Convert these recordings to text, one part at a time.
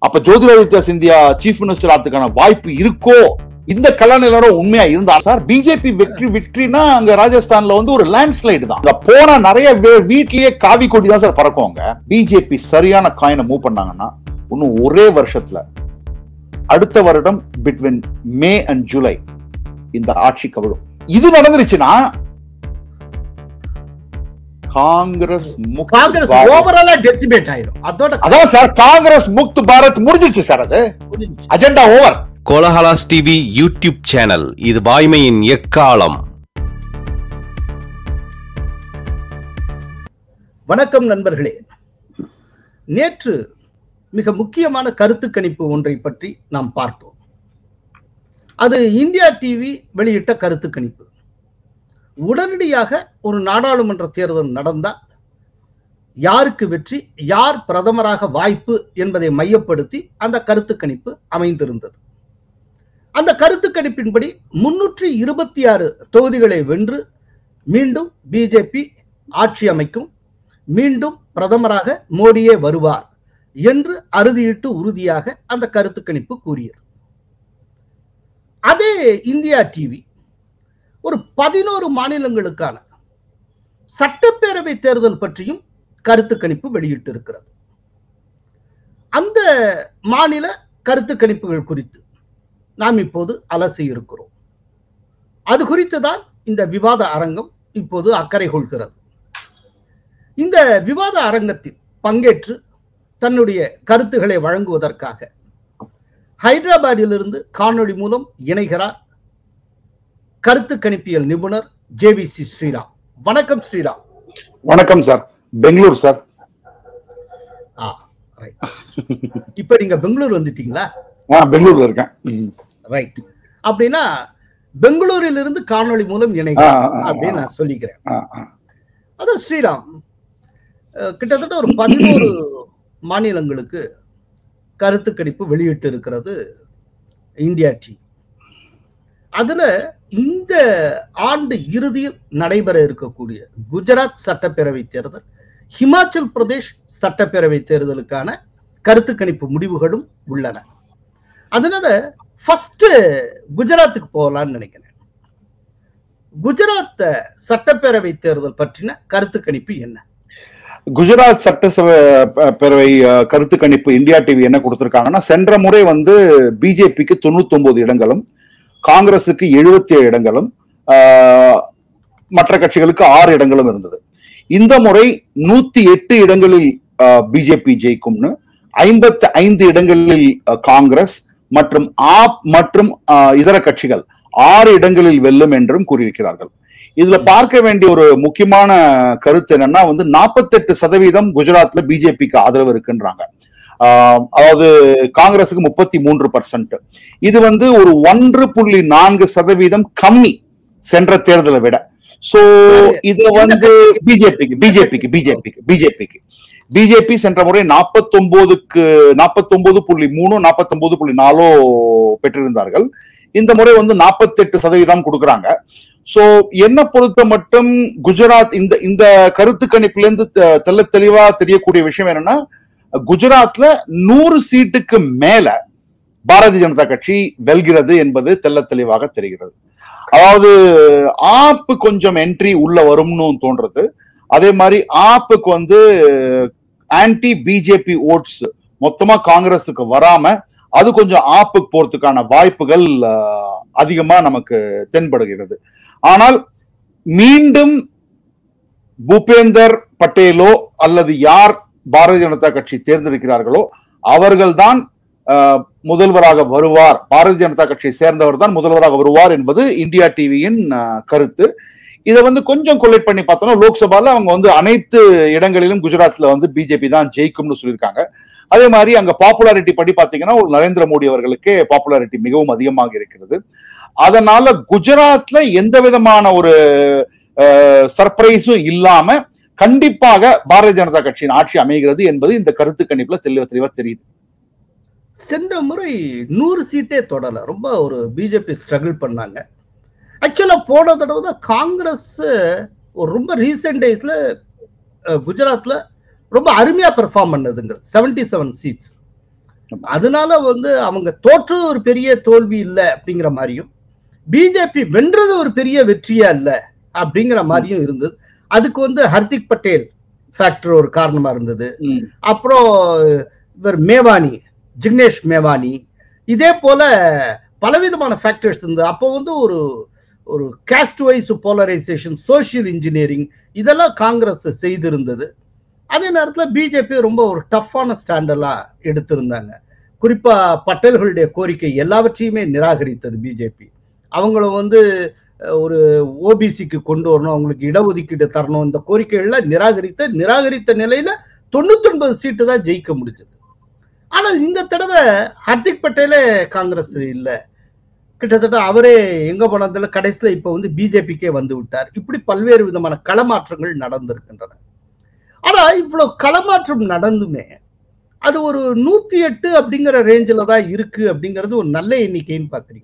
அப்ப Jyotiraditya Scindia chief minister ஆகிறதுக்கான வாய்ப்பு இருக்கோ இந்த கள்ள நிலவரம் உண்மையா இருந்தா சார் பிஜேபி வெற்றி வெற்றினா அங்க ராஜஸ்தான்ல வந்து ஒரு லேண்ட்ஸ்லைடு தான் அங்க போனா நிறைய வே- வீட்லயே காவி கொடி தான் சார் பறக்குவாங்க பிஜேபி சரியான காயினை மூவ் பண்ணாங்கன்னா இன்னும் ஒரே வருஷத்துல அடுத்த வருடம் பிட்வீன் மே அண்ட் ஜூலை இந்த ஆட்சி கவிழும் இது நடந்துருச்சுன்னா காங்கிரஸ் முக்த் காங்கிரஸ் பாரத். ஓவராலா டெசிபேட் ஆயிரும் அதோட அதான் சார் காங்கிரஸ் முக்த் பாரத் முடிஞ்சிருச்சு சார் அது முடிஞ்சுச்சு. Agenda over Kolahalas TV YouTube channel இது வாய்மையின் எக்காலம் வணக்கம் நண்பர்களே நேற்று மிக முக்கியமான கருத்து கணிப்பு ஒன்றை பற்றி நாம் பார்த்தோம் அது இந்தியா டிவி வெளியிட்ட கருத்து கணிப்பு உடனடியாக ஒரு நாடாளுமன்ற தேர்தல் நடந்தால் யாருக்கு வெற்றி யார் பிரதமராக வாய்ப்பு என்பதை மையப்படுத்தி அந்த கருத்து கணிப்பு அமைந்திருந்தது அந்த கருத்து கணிப்பின்படி முன்னூற்றி இருபத்தி ஆறு தொகுதிகளை வென்று மீண்டும் பிஜேபி ஆட்சி அமைக்கும் மீண்டும் பிரதமராக மோடியே வருவார் என்று அறுதியிட்டு உறுதியாக அந்த கருத்து கணிப்பு கூறியது அதே இந்தியா டிவி ஒரு பதினோரு மாநிலங்களுக்கான சட்டப்பேரவை தேர்தல் பற்றியும் கருத்து கணிப்பு வெளியிட்டிருக்கிறது அந்த மாநில கருத்து கணிப்புகள் குறித்து நாம் இப்போது அலசி இருக்கிறோம் அது குறித்து தான் இந்த விவாத அரங்கம் இப்போது அக்கறை கொள்கிறது இந்த விவாத அரங்கத்தில் பங்கேற்று தன்னுடைய கருத்துக்களை வழங்குவதற்காக ஹைதராபாத்திலிருந்து காணொளி மூலம் இணைகிறார் கருத்து கணிப்பியல் நிபுணர் ஜேவிசி ஸ்ரீராம் வணக்கம் ஸ்ரீராம் வணக்கம் சார் பெங்களூர் சார் ஆ ரைட் இப்ப நீங்க பெங்களூர் வந்துட்டீங்களா ஆ பெங்களூர்ல இருக்கேன் ம். ரைட் அப்படின்னா பெங்களூரில் இருந்து காணொளி மூலம் ஆ, இணைகிறார் ஆ, ஆ, அப்படின்னு நான் சொல்லிக்கிறேன் ஆ, ஆ. அதான் ஸ்ரீராம் அஹ், கிட்டத்தட்ட ஒரு பதினோரு மாநிலங்களுக்கு கருத்து கணிப்பு வெளியிட்டு இருக்கிறது இந்தியா டி அதுல இந்த ஆண்டு இறுதியில் நடைபெற இருக்கக்கூடிய குஜராத் சட்டப்பேரவை தேர்தல் ஹிமாச்சல் பிரதேஷ் சட்டப்பேரவை தேர்தலுக்கான கருத்து கணிப்பு முடிவுகளும் உள்ளன அதனால ஃபர்ஸ்ட் குஜராத்துக்கு போகலாம்னு நினைக்கிறேன் குஜராத் சட்டப்பேரவை தேர்தல் பற்றின கருத்து கணிப்பு என்ன குஜராத் சட்டசபை ப- பேரவை அஹ், கருத்து கணிப்பு இந்தியா டிவி என்ன கொடுத்திருக்காங்கன்னா சென்ற முறை வந்து பிஜேபிக்கு தொண்ணூத்தி ஒன்பது இடங்களும் காங்கிரசுக்கு எழுபத்தி ஏழு இடங்களும் ஆஹ், மற்ற கட்சிகளுக்கு ஆறு இடங்களும் இருந்தது இந்த முறை நூத்தி எட்டு இடங்களில் பிஜேபி ஜெயிக்கும்னு ஐம்பத்தி ஐந்து இடங்களில் அஹ், காங்கிரஸ் மற்றும் ஆப் மற்றும் ஆஹ், இதர கட்சிகள் ஆறு இடங்களில் வெல்லும் என்றும் கூறியிருக்கிறார்கள் இதுல பார்க்க வேண்டிய ஒரு முக்கியமான கருத்து என்னன்னா வந்து 48% சதவீதம் குஜராத்ல பிஜேபிக்கு ஆதரவு இருக்குன்றாங்க ஆஹ் அதாவது காங்கிரஸுக்கு முப்பத்தி மூன்று பர்சன்ட் இது வந்து ஒரு ஒன்று புள்ளி நான்கு சதவீதம் கம்மி சென்ற தேர்தலை விட சோ இது வந்து பிஜேபிக்கு பிஜேபிக்கு பிஜேபிக்கு பிஜேபிக்கு பிஜேபி சென்ற முறை நாற்பத்தொன்பதுக்கு நாற்பத்தொன்பது புள்ளி மூணு நாற்பத்தொன்பது புள்ளி நாலோ பெற்றிருந்தார்கள் இந்த முறை வந்து நாற்பத்தெட்டு சதவீதம் கொடுக்குறாங்க சோ என்ன பொறுத்த மட்டும் குஜராத் இந்த இந்த கருத்து கணிப்புல இருந்து தெ- தெள்ள தெளிவா தெரியக்கூடிய விஷயம் என்னன்னா குஜராத்ல நூறு சீட்டுக்கு மேல பாரதிய ஜனதா கட்சி வெல்கிறது என்பது தெள்ள தெளிவாக தெரிகிறது அதாவது ஆப் கொஞ்சம் என்ட்ரி உள்ள வரும்னு தோன்றது அதே மாதிரி ஆப்புக்கு வந்து ஆன்டி பிஜேபி ஓட்ஸ் மொத்தமா காங்கிரஸுக்கு வராம அது கொஞ்சம் ஆப்புக்கு போறதுக்கான வாய்ப்புகள் அஹ், அதிகமா நமக்கு தென்படுகிறது ஆனால் மீண்டும் பூபேந்தர் பட்டேலோ அல்லது யார் பாரதிய ஜனதா கட்சி தேர்ந்தெடுக்கிறார்களோ அவர்கள்தான் அஹ், முதல்வராக வருவார் பாரதிய ஜனதா கட்சியை சேர்ந்தவர் தான் முதல்வராக வருவார் என்பது இந்தியா டிவியின் கருத்து இதை வந்து கொஞ்சம் கொல்லேட் பண்ணி பார்த்தோம்னா லோக்சபால அவங்க வந்து அனைத்து இடங்களிலும் குஜராத்ல வந்து பிஜேபி தான் ஜெயிக்கும்னு சொல்லியிருக்காங்க அதே மாதிரி அங்க பாப்புலாரிட்டி படி பாத்தீங்கன்னா ஒரு நரேந்திர மோடி அவர்களுக்கே பாப்புலாரிட்டி மிகவும் அதிகமாக இருக்கிறது அதனால குஜராத்ல எந்த விதமான ஒரு சர்ப்ரைஸும் இல்லாம கண்டிப்பாக பாரதிய ஜனதா கட்சியின் ஆட்சி அமைகிறது என்பது இந்த கருத்து கணிப்புல தெளிவ தெளிவா தெரியுது சென்ற முறை நூறு சீட்டே தொடல ரொம்ப ஒரு பிஜேபி ஸ்ட்ரகிள் பண்ணாங்க ஆக்சுவலா போன தடவை தான் காங்கிரஸ் ஒரு ரொம்ப ரீசெண்ட் டேஸ்ல குஜராத்ல ரொம்ப அருமையா பெர்ஃபார்ம் பண்ணதுங்கிறது செவன்டி செவன் சீட்ஸ் அதனால வந்து அவங்க தோற்றது ஒரு பெரிய தோல்வி இல்லை அப்படிங்கிற மாதிரியும் பிஜேபி வென்றது ஒரு பெரிய வெற்றியா இல்ல அப்படிங்கிற மாதிரியும் இருந்தது அதுக்கு வந்து ஹர்திக் பட்டேல் ஃபேக்டர் ஒரு காரணமா இருந்தது ம். அப்புறம் இவர் மேவானி ஜிக்னேஷ் மேவானி இதே போல பலவிதமான ஃபேக்டர்ஸ் இருந்தது அப்போ வந்து ஒரு ஒரு caste wise polarization social engineering இதெல்லாம் காங்கிரஸ் செய்திருந்தது அதே நேரத்தில் பிஜேபி ரொம்ப ஒரு டஃப்பான ஸ்டாண்டெல்லாம் எடுத்திருந்தாங்க குறிப்பா பட்டேல்களுடைய கோரிக்கை எல்லாவற்றையுமே நிராகரித்தது பிஜேபி அவங்கள வந்து அஹ், ஒரு ஓபிசிக்கு கொண்டு வரணும் அவங்களுக்கு இடஒதுக்கீடு தரணும் இந்த கோரிக்கைகள்லாம் நிராகரித்த நிராகரித்த நிலையில தொண்ணூத்தொன்பது சீட்டு தான் ஜெயிக்க முடிஞ்சது ஆனால் இந்த தடவை ஹர்திக் பட்டேலே காங்கிரஸ் இல்ல கிட்டத்தட்ட அவரே எங்க போனதுல கடைசியில இப்ப வந்து பிஜேபிக்கே வந்து விட்டார் இப்படி பல்வேறு விதமான களமாற்றங்கள் நடந்திருக்கின்றன ஆனா இவ்வளவு களமாற்றம் நடந்துமே அது ஒரு நூத்தி எட்டு அப்படிங்கிற ரேஞ்சில தான் இருக்கு அப்படிங்கிறது ஒரு நல்ல எண்ணிக்கைன்னு பாக்குறீங்களா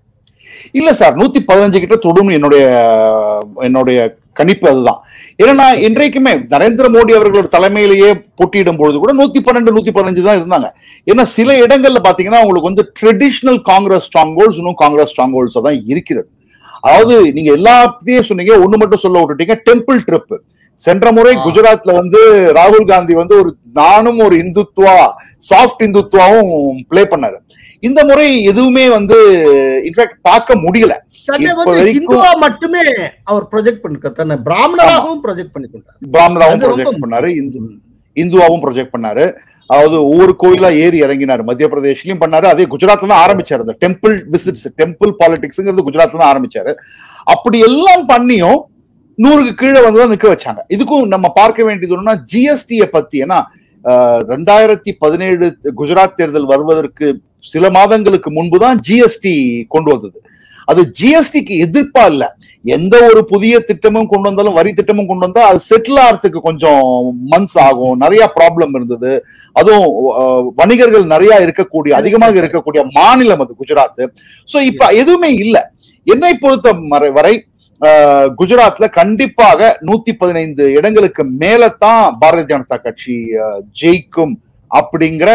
இல்ல சார் நூத்தி பதினஞ்சு கிட்ட தொடும் என்னுடைய என்னுடைய கணிப்பு அதுதான் ஏன்னா இன்றைக்குமே நரேந்திர மோடி அவர்களோட தலைமையிலேயே போட்டியிடும் பொழுது கூட நூத்தி பன்னெண்டு நூத்தி பதினஞ்சு தான் இருந்தாங்க ஏன்னா சில இடங்கள்ல பாத்தீங்கன்னா உங்களுக்கு வந்து ட்ரெடிஷனல் காங்கிரஸ் ஸ்ட்ராங் ஹோல்ஸ் இன்னும் காங்கிரஸ் ஸ்ட்ராங் ஹோல்ஸ் தான் இருக்கிறது அதாவது நீங்க எல்லாத்தையும் சொன்னீங்க ஒண்ணு மட்டும் சொல்ல விட்டுட்டீங்க டெம்பிள் ட்ரிப் சென்ற முறை ஆ. குஜராத்ல வந்து ராகுல் காந்தி வந்து ஒரு நானும் ஒரு இந்துத்துவா சாஃப்ட் இந்துத்துவாவும் ப்ளே பண்ணாரு இந்த முறை எதுவுமே வந்து இன்ஃபேக்ட் பார்க்க முடியல தன்னை இப்ப வந்து வரைக்கும் இந்துவா மட்டுமே அவர் ப்ரொஜெக்ட் பண்ணிருக்க தன்னை பிராமணராகவும் ப்ரொஜெக்ட் பண்ணிக்கொண்டார் பிராமணராவும் அது ரொம்ப ப்ரொஜெக்ட் பண்ணாரு இந்து இந்துவாவும் ப்ரொஜெக்ட் பண்ணாரு அதாவது ஒவ்வொரு கோயிலா ஏறி இறங்கினாரு மத்திய பிரதேஷ்லயும் பண்ணாரு அதே குஜராத்ல தான் ஆரம்பிச்சாரு அந்த டெம்பிள் விசிட்ஸ் டெம்பிள் பாலிடிக்ஸ்ங்கிறது குஜராத்ல தான் ஆரம்பிச்சாரு அப்படி எல்லாம் பண்ணியும் நூறுக்கு கீழே வந்து தான் நிக்க வச்சாங்க இதுக்கும் நம்ம பார்க்க வேண்டியது ஒண்ணுன்னா ஜிஎஸ்டியை பத்தி ஏன்னா அஹ், ரெண்டாயிரத்தி பதினேழு குஜராத் தேர்தல் வருவதற்கு சில மாதங்களுக்கு முன்பு தான் ஜிஎஸ்டி கொண்டு வந்தது அது ஜிஎஸ்டிக்கு எதிர்ப்பா இல்ல எந்த ஒரு புதிய திட்டமும் கொண்டு வந்தாலும் வரி திட்டமும் கொண்டு வந்தா அது செட்டில் ஆகிறதுக்கு கொஞ்சம் மந்த்ஸ் ஆகும் நிறைய ப்ராப்ளம் இருந்தது அதுவும் அஹ், வணிகர்கள் நிறைய இருக்கக்கூடிய அதிகமாக இருக்கக்கூடிய மாநிலம் அது குஜராத் சோ இப்ப எதுவுமே இல்ல என்னை பொறுத்த மறை- வரை அஹ், குஜராத்ல கண்டிப்பாக நூத்தி பதினைந்து இடங்களுக்கு மேலத்தான் பாரதிய ஜனதா கட்சி அஹ், ஜெயிக்கும் அப்படிங்கிற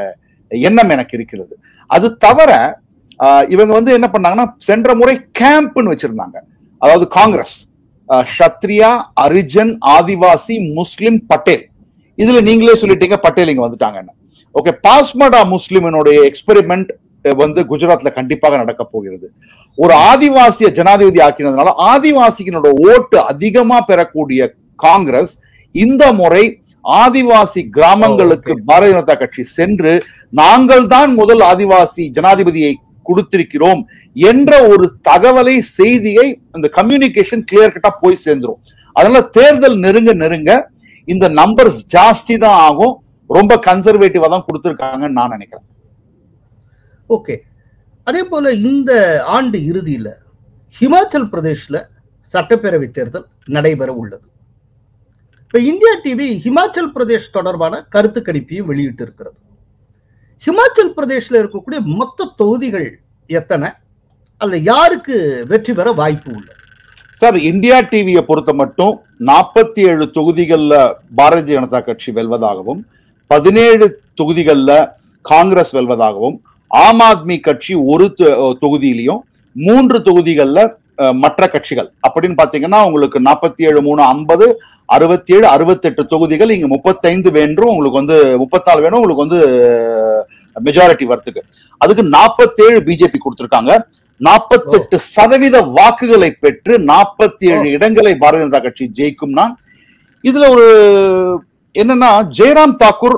எண்ணம் எனக்கு இருக்கிறது அது தவிர அஹ், இவங்க வந்து என்ன பண்ணாங்கன்னா சென்ற முறை கேம்ப்னு வச்சிருந்தாங்க அதாவது காங்கிரஸ் அஹ், ஷத்ரியா அரிஜன் ஆதிவாசி முஸ்லிம் பட்டேல் இதுல நீங்களே சொல்லிட்டீங்க பட்டேல் இங்க வந்துட்டாங்கன்னு ஓகே பாஸ்மடா முஸ்லிமினுடைய எக்ஸ்பெரிமெண்ட் வந்து குஜராத்ல கண்டிப்பாக நடக்க போகிறது ஒரு ஆதிவாசிய ஜனாதிபதி ஆக்கினதுனால ஆதிவாசியினோட ஓட்டு அதிகமா பெறக்கூடிய காங்கிரஸ் இந்த முறை ஆதிவாசி கிராமங்களுக்கு பாரதிய ஜனதா கட்சி சென்று நாங்கள் தான் முதல் ஆதிவாசி ஜனாதிபதியை கொடுத்திருக்கிறோம் என்ற ஒரு தகவலை செய்தியை அந்த கம்யூனிகேஷன் கிளியர் கட்டா போய் சேர்ந்துரும் அதனால தேர்தல் நெருங்க நெருங்க இந்த நம்பர்ஸ் ஜாஸ்தி தான் ஆகும் ரொம்ப கன்சர்வேட்டிவா தான் கொடுத்திருக்காங்கன்னு நான் நினைக்கிறேன் ஓகே அதே போல இந்த ஆண்டு இறுதியில ஹிமாச்சல் பிரதேஷ்ல சட்டப்பேரவை தேர்தல் நடைபெற உள்ளது இப்ப இந்தியா டிவி ஹிமாச்சல் பிரதேஷ் தொடர்பான கருத்து கணிப்பையும் வெளியிட்டு இருக்கிறது ஹிமாச்சல் பிரதேஷ்ல இருக்கக்கூடிய மொத்த தொகுதிகள் எத்தனை அதுல யாருக்கு வெற்றி பெற வாய்ப்பு உள்ளது சார் இந்தியா டிவியை பொறுத்த மட்டும் நாற்பத்தி ஏழு தொகுதிகள்ல பாரதிய ஜனதா கட்சி வெல்வதாகவும் பதினேழு தொகுதிகள்ல காங்கிரஸ் வெல்வதாகவும் ஆம் ஆத்மி கட்சி ஒரு தொ- தொகுதியிலையும் மூன்று தொகுதிகள்ல அஹ், மற்ற கட்சிகள் அப்படின்னு பாத்தீங்கன்னா உங்களுக்கு நாற்பத்தி ஏழு மூணு ஐம்பது அறுபத்தி ஏழு அறுபத்தெட்டு தொகுதிகள் இங்க முப்பத்தைந்து வேண்டும் உங்களுக்கு வந்து முப்பத்தாலு வேணும் உங்களுக்கு வந்து மெஜாரிட்டி வரத்துக்கு அதுக்கு நாற்பத்தேழு பிஜேபி கொடுத்திருக்காங்க நாற்பத்தெட்டு சதவீத வாக்குகளை பெற்று நாற்பத்தி ஏழு இடங்களை பாரதிய ஜனதா கட்சி ஜெயிக்கும்னா இதுல ஒரு என்னன்னா ஜெயராம் தாக்கூர்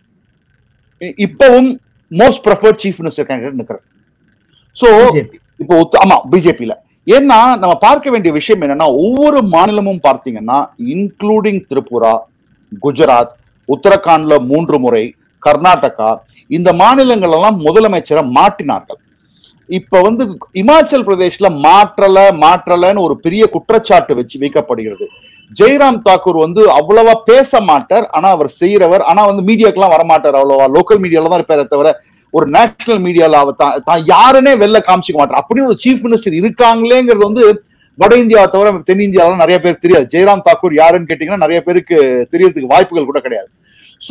இ- இப்பவும் most preferred chief minister candidate நிற்கிறார் சோ பிஜேபி இப்போ ஒத்து- ஆமா பிஜேபியில ஏன்னா நம்ம பார்க்க வேண்டிய விஷயம் என்னன்னா ஒவ்வொரு மாநிலமும் பார்த்தீங்கன்னா இன்க்ளூடிங் திரிபுரா குஜராத் உத்தரகாண்ட்ல மூன்று முறை கர்நாடகா இந்த மாநிலங்கள் எல்லாம் முதலமைச்சரை மாற்றினார்கள் இப்ப வந்து இமாச்சல் பிரதேஷ்ல மாற்றல மாற்றலன்னு ஒரு பெரிய குற்றச்சாட்டு வச்சு வைக்கப்படுகிறது ஜெய்ராம் தாக்கூர் வந்து அவ்வளவா பேச மாட்டார் ஆனா அவர் செய்யறவர் ஆனா வந்து மீடியாக்கெல்லாம் வரமாட்டார் அவ்வளவா லோக்கல் மீடியால தான் இருப்பாரே தவிர ஒரு நேஷனல் மீடியால அவர் தான் தான் யாருன்னே வெளில காமிச்சிக்க மாட்டார் அப்படி ஒரு சீஃப் மினிஸ்டர் இருக்காங்களேங்கிறது வந்து வட இந்தியாவை தவிர தென்னிந்தியாவில நிறைய பேர் தெரியாது ஜெயராம் தாக்கூர் யாருன்னு கேட்டீங்கன்னா நிறைய பேருக்கு தெரியறதுக்கு வாய்ப்புகள் கூட கிடையாது சோ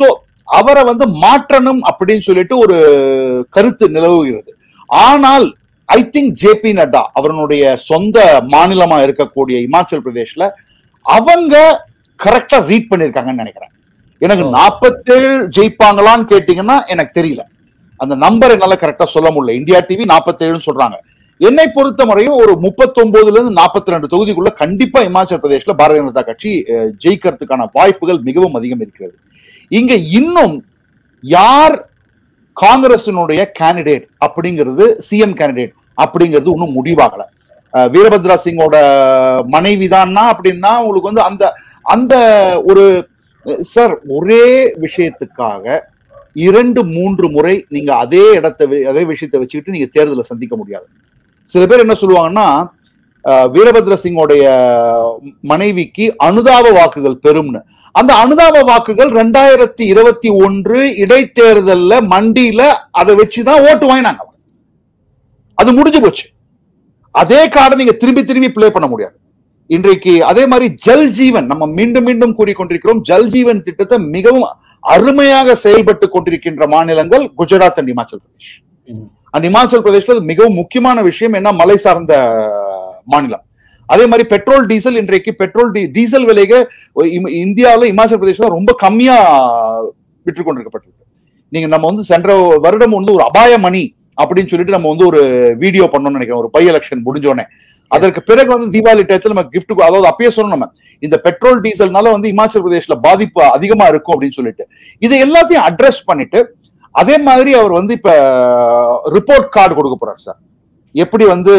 அவரை வந்து மாற்றணும் அப்படின்னு சொல்லிட்டு ஒரு கருத்து நிலவுகிறது ஆனால் ஐ திங்க் ஜேபி நட்டா அவருடைய சொந்த மாநிலமா இருக்கக்கூடிய இமாச்சல் பிரதேஷ்ல அவங்க கரெக்டா ரீட் பண்ணிருக்காங்கன்னு நினைக்கிறேன் எனக்கு ஓ. நாற்பத்தேழு ஜெயிப்பாங்களான்னு கேட்டீங்கன்னா எனக்கு தெரியல அந்த நம்பர் என்னால கரெக்டா சொல்ல முடியல இந்தியா டிவி நாற்பத்தேழுன்னு சொல்றாங்க என்னை பொறுத்த முறையும் ஒரு 39 ல இருந்து நாற்பத்தி ரெண்டு தொகுதிக்குள்ள கண்டிப்பா இமாச்சல் பிரதேஷ்ல பாரதிய ஜனதா கட்சி அஹ், ஜெயிக்கிறதுக்கான வாய்ப்புகள் மிகவும் அதிகம் இருக்கிறது இங்க இன்னும் யார் காங்கிரசினுடைய கேண்டிடேட் அப்படிங்கிறது சிஎம் கேண்டிடேட் அப்படிங்கிறது இன்னும் முடிவாகல அஹ், வீரபத்ரா சிங்கோட மனைவி தான்னா அப்படின்னா உங்களுக்கு வந்து அந்த அந்த ஒரு சார் ஒரே விஷயத்துக்காக இரண்டு மூன்று முறை நீங்க அதே இடத்தை வி- அதே விஷயத்தை வச்சுக்கிட்டு நீங்க தேர்தலை சந்திக்க முடியாது சில பேர் என்ன சொல்லுவாங்கன்னா அஹ், வீரபத்ர சிங்கோடைய மனைவிக்கு அனுதாப வாக்குகள் பெறும்னு அந்த அனுதாப வாக்குகள் ரெண்டாயிரத்தி இருபத்தி ஒன்று இடைத்தேர்தல்ல மண்டியில அதை வச்சுதான் ஓட்டு வாங்கினாங்க அது முடிஞ்சு போச்சு அதே கார்டை நீங்க திரும்பி திரும்பி ப்ளே பண்ண முடியாது இன்றைக்கு அதே மாதிரி ஜல் ஜீவன் நம்ம மீண்டும் மீண்டும் கூறிக்கொண்டிருக்கிறோம் ஜல் ஜீவன் திட்டத்தை மிகவும் அருமையாக செயல்பட்டு கொண்டிருக்கின்ற மாநிலங்கள் குஜராத் அண்ட் இமாச்சல் பிரதேஷ் ம். அண்ட் இமாச்சல் பிரதேஷ்ல அது மிகவும் முக்கியமான விஷயம் என்ன மலை சார்ந்த மாநிலம் அதே மாதிரி பெட்ரோல் டீசல் இன்றைக்கு பெட்ரோல் டீ- டீசல் விலைக இந்தியாவில் இமாச்சல் பிரதேஷ்ல ரொம்ப கம்மியா விற்று கொண்டிருக்கப்பட்டிருக்கு நீங்க நம்ம வந்து சென்ற வருடம் வந்து ஒரு அபாய மணி அப்படின்னு சொல்லிட்டு நம்ம வந்து ஒரு வீடியோ பண்ணோம்னு நினைக்கிறேன் ஒரு பை எலெக்ஷன் முடிஞ்சோடனே அதற்கு பிறகு வந்து தீபாவளி டயத்துல நம்ம gift கு- அதாவது அப்பயே சொன்னோம் நம்ம இந்த பெட்ரோல் டீசல்னால வந்து இமாச்சல் பிரதேஷ்ல பாதிப்பு அதிகமா இருக்கும் அப்படின்னு சொல்லிட்டு இதை எல்லாத்தையும் அட்ரஸ் பண்ணிட்டு அதே மாதிரி அவர் வந்து இப்ப ரிப்போர்ட் கார்டு கொடுக்க போறாரு சார் எப்படி வந்து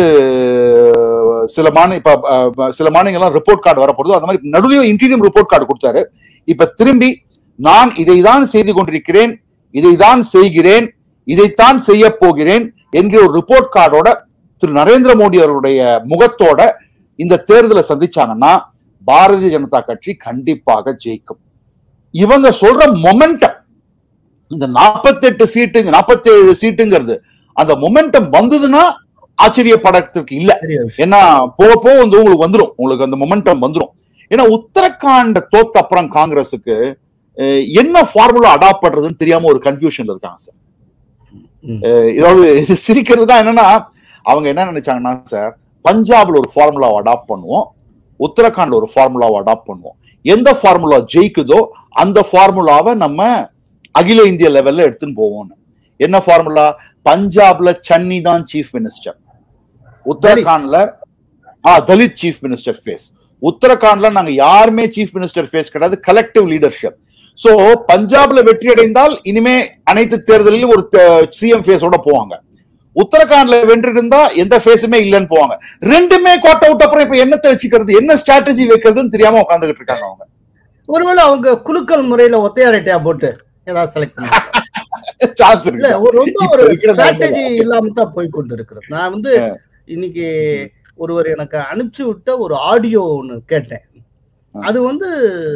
சில மாநில இப்ப அஹ், சில மாநிலங்கள்லாம் ரிப்போர்ட் கார்டு வரப்போகுது அந்த மாதிரி நடுவில் இன்டீரியம் ரிப்போர்ட் கார்டு கொடுத்தாரு இப்ப திரும்பி நான் இதைதான் செய்து கொண்டிருக்கிறேன் இதைதான் செய்கிறேன் இதைத்தான் செய்ய போகிறேன் என்கிற ஒரு ரிப்போர்ட் கார்டோட திரு நரேந்திர மோடி அவருடைய முகத்தோட இந்த தேர்தலை சந்திச்சாங்கன்னா பாரதிய ஜனதா கட்சி கண்டிப்பாக ஜெயிக்கும் இவங்க சொல்ற மொமெண்டம் இந்த 48 சீட்டுங்க 47 சீட்டுங்கிறது அந்த மொமெண்டம் வந்ததுன்னா ஆச்சரியப்படத்துக்கு இல்ல பெரிய விஷயம் ஏன்னா போக போக வந்து உங்களுக்கு வந்துடும் உங்களுக்கு அந்த மொமெண்டம் வந்துடும் ஏன்னா உத்தரகாண்ட் தோத்த அப்புறம் காங்கிரஸுக்கு அஹ், என்ன ஃபார்முலா அடாப்ட் பண்றதுன்னு தெரியாம ஒரு கன்ஃபியூஷன்ல இருக்காங்க சார் ம். அஹ், இதாவது இது சிரிக்கிறது தான் என்னன்னா அவங்க என்ன நினைச்சாங்கன்னா சார் பஞ்சாப்ல ஒரு ஃபார்முலாவை அடாப்ட் பண்ணுவோம் உத்தரகாண்ட்ல ஒரு ஃபார்முலாவை அடாப்ட் பண்ணுவோம் எந்த ஃபார்முலா ஜெயிக்குதோ அந்த ஃபார்முலாவை நம்ம அகில இந்திய லெவல்ல எடுத்துன்னு போவோம்னு என்ன ஃபார்முலா பஞ்சாப்ல சன்னி தான் சீஃப் மினிஸ்டர் உத்தரகாண்ட்ல ஆ தலித் சீஃப் மினிஸ்டர் ஃபேஸ் உத்தரகாண்ட்ல நாங்க யாருமே சீஃப் மினிஸ்டர் ஃபேஸ் கிடையாது கலெக்டிவ் லீடர்ஷிப் சோ பஞ்சாப்ல வெற்றி அடைந்தால் இனிமே அனைத்து தேர்தலிலும் ஒரு சிஎம் ஃபேஸோட போவாங்க உத்தரகாண்ட்ல வென்றிருந்தா எந்த ஃபேஸுமே இல்லைன்னு போவாங்க ரெண்டுமே கோட் அவுட் அப்புறம் இப்ப என்னத்தை வச்சுக்கிறது என்ன ஸ்ட்ராட்டஜி வைக்கிறதுன்னு தெரியாம உட்காந்துக்கிட்டு இருக்காங்க அவங்க ஒருவேளை அவங்க குலுக்கல் முறையில ஒத்தையாரட்டையா போட்டு ஏதாவது செலக்ட் பண்ணி சான்ஸ் இல்ல இருக்கு ஒரு ரொம்ப இப்ப ஒரு இருக்கிற ஸ்ட்ராட்டஜி நிலைமையில. இல்லாம தான் போய் கொண்டு இருக்கிறது நான் வந்து இன்னைக்கு ஒருவர் எனக்கு அனுப்பிச்சு விட்ட ஒரு ஆடியோ ஒன்னு கேட்டேன் ஆ. அது வந்து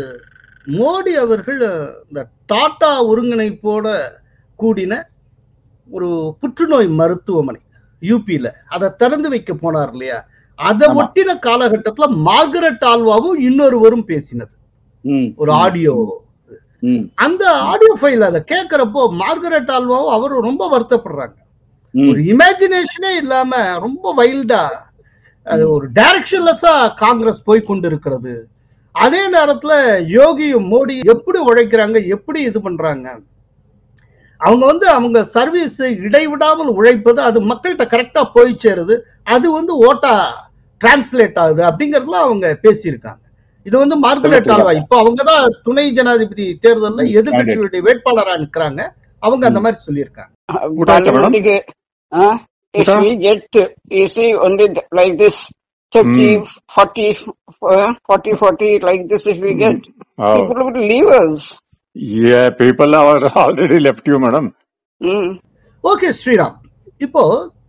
மோடி அவர்கள் இந்த டாடா ஒருங்கிணைப்போட கூடின ஒரு புற்றுநோய் மருத்துவமனை யூபியில அதை திறந்து வைக்க போனார் இல்லையா அதை ஆமா. ஒட்டின காலகட்டத்துல மார்கரெட் ஆல்வாவும் இன்னொருவரும் பேசினது ம், ஒரு ம், ஆடியோ ம், அந்த ஆடியோ ஃபைல் அதை கேட்கிறப்போ மார்கரெட் ஆல்வாவும் அவரும் ரொம்ப வருத்தப்படுறாங்க ம், ஒரு இமேஜினேஷனே இல்லாம ரொம்ப வைல்டா அது ஒரு டைரக்ஷன்லெஸ்ஸா காங்கிரஸ் போய் கொண்டு இருக்கிறது அதே நேரத்துல யோகியும் மோடி எப்படி உழைக்கிறாங்க எப்படி இது பண்றாங்க அவங்க வந்து அவங்க சர்வீஸ் இடைவிடாமல் உழைப்பது அது மக்கள்கிட்ட கரெக்டா போய் சேருது அது வந்து ஓட்டா டிரான்ஸ்லேட் ஆகுது அப்படிங்கறதுல அவங்க பேசியிருக்காங்க இது வந்து மார்கரெட் ஆல்வா இப்போ அவங்க தான் துணை ஜனாதிபதி தேர்தல்ல எதிர்கட்சிகளுடைய வேட்பாளரா நிக்கிறாங்க அவங்க அந்த மாதிரி சொல்லியிருக்காங்க Good afternoon, madam. Balance, uh, if Sir? we get, uh, you see, only th- like this 30, 40, uh, 40, 40, like this, if we get, Oh. people will leave us. Yeah, people are already left you, madam. Mm. Okay Sriram இப்போ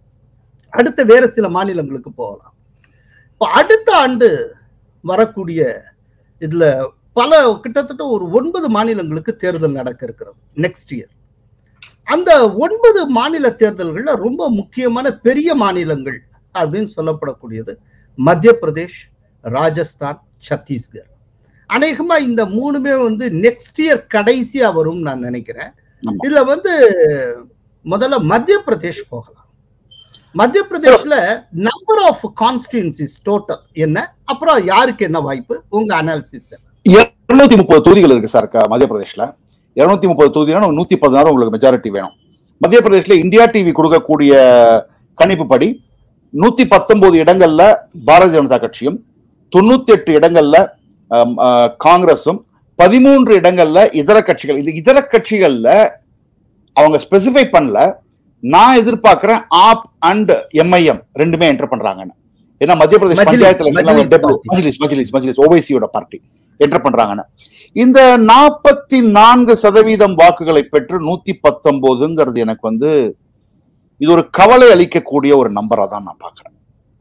அடுத்த வேற சில மாநிலங்களுக்கு போகலாம் இப்போ அடுத்த ஆண்டு வரக்கூடிய இதுல பல கிட்டத்தட்ட ஒரு ஒன்பது மாநிலங்களுக்கு தேர்தல் நடக்க இருக்கிறது நெக்ஸ்ட் இயர் அந்த ஒன்பது மாநில தேர்தல்கள்ல ரொம்ப முக்கியமான பெரிய மாநிலங்கள் அப்படின்னு சொல்லப்படக்கூடியது மத்திய பிரதேஷ் ராஜஸ்தான் சத்தீஸ்கர் அநேகமா இந்த மூணுமே வந்து நெக்ஸ்ட் இயர் கடைசியா வரும்னு நான் நினைக்கிறேன் ஆமா. இதுல வந்து முதல்ல மத்திய பிரதேஷ் போகலாம் மத்திய பிரதேஷ்ல நம்பர் ஆஃப் கான்ஸ்டியூன்சிஸ் டோட்டல் என்ன அப்புறம் யாருக்கு என்ன வாய்ப்பு உங்க அனாலிசிஸ் இருநூத்தி முப்பது தொகுதிகள் இருக்கு சார் க- மத்திய பிரதேஷ்ல இருநூத்தி முப்பது தொகுதினா நூத்தி பதினாறு உங்களுக்கு மெஜாரிட்டி வேணும் மத்திய பிரதேஷ்ல இந்தியா டிவி கொடுக்கக்கூடிய கணிப்புப்படி நூத்தி பத்தொன்பது இடங்கள்ல பாரதிய ஜனதா கட்சியும் தொண்ணூத்தி எட்டு இடங்கள்ல ஆம், ஆ, காங்கிரஸும் பதிமூன்று இடங்கள்ல இதர கட்சிகள் இந்த இதர கட்சிகள்ல அவங்க ஸ்பெசிஃபை பண்ணல நான் எதிர்பார்க்கிறேன் ஆப் அண்ட் எம்ஐஎம் ரெண்டுமே என்டர் பண்றாங்கன்னு ஏன்னா மத்திய பிரதேஷ் மஜ்லிஸ், பஞ்சாயத்துல மஜ்லிஸ் party. மஜ்லிஸ் மஜ்லிஸ் மஜ்லிஸ் ஓவைசியோட பார்ட்டி என்டர் பண்றாங்கன்னு இந்த நாற்பத்தி நான்கு சதவீதம் வாக்குகளை பெற்று நூத்தி பத்தொன்பதுங்கிறது எனக்கு வந்து இது ஒரு கவலை அளிக்கக்கூடிய ஒரு நம்பரா தான் நான் பாக்குறேன்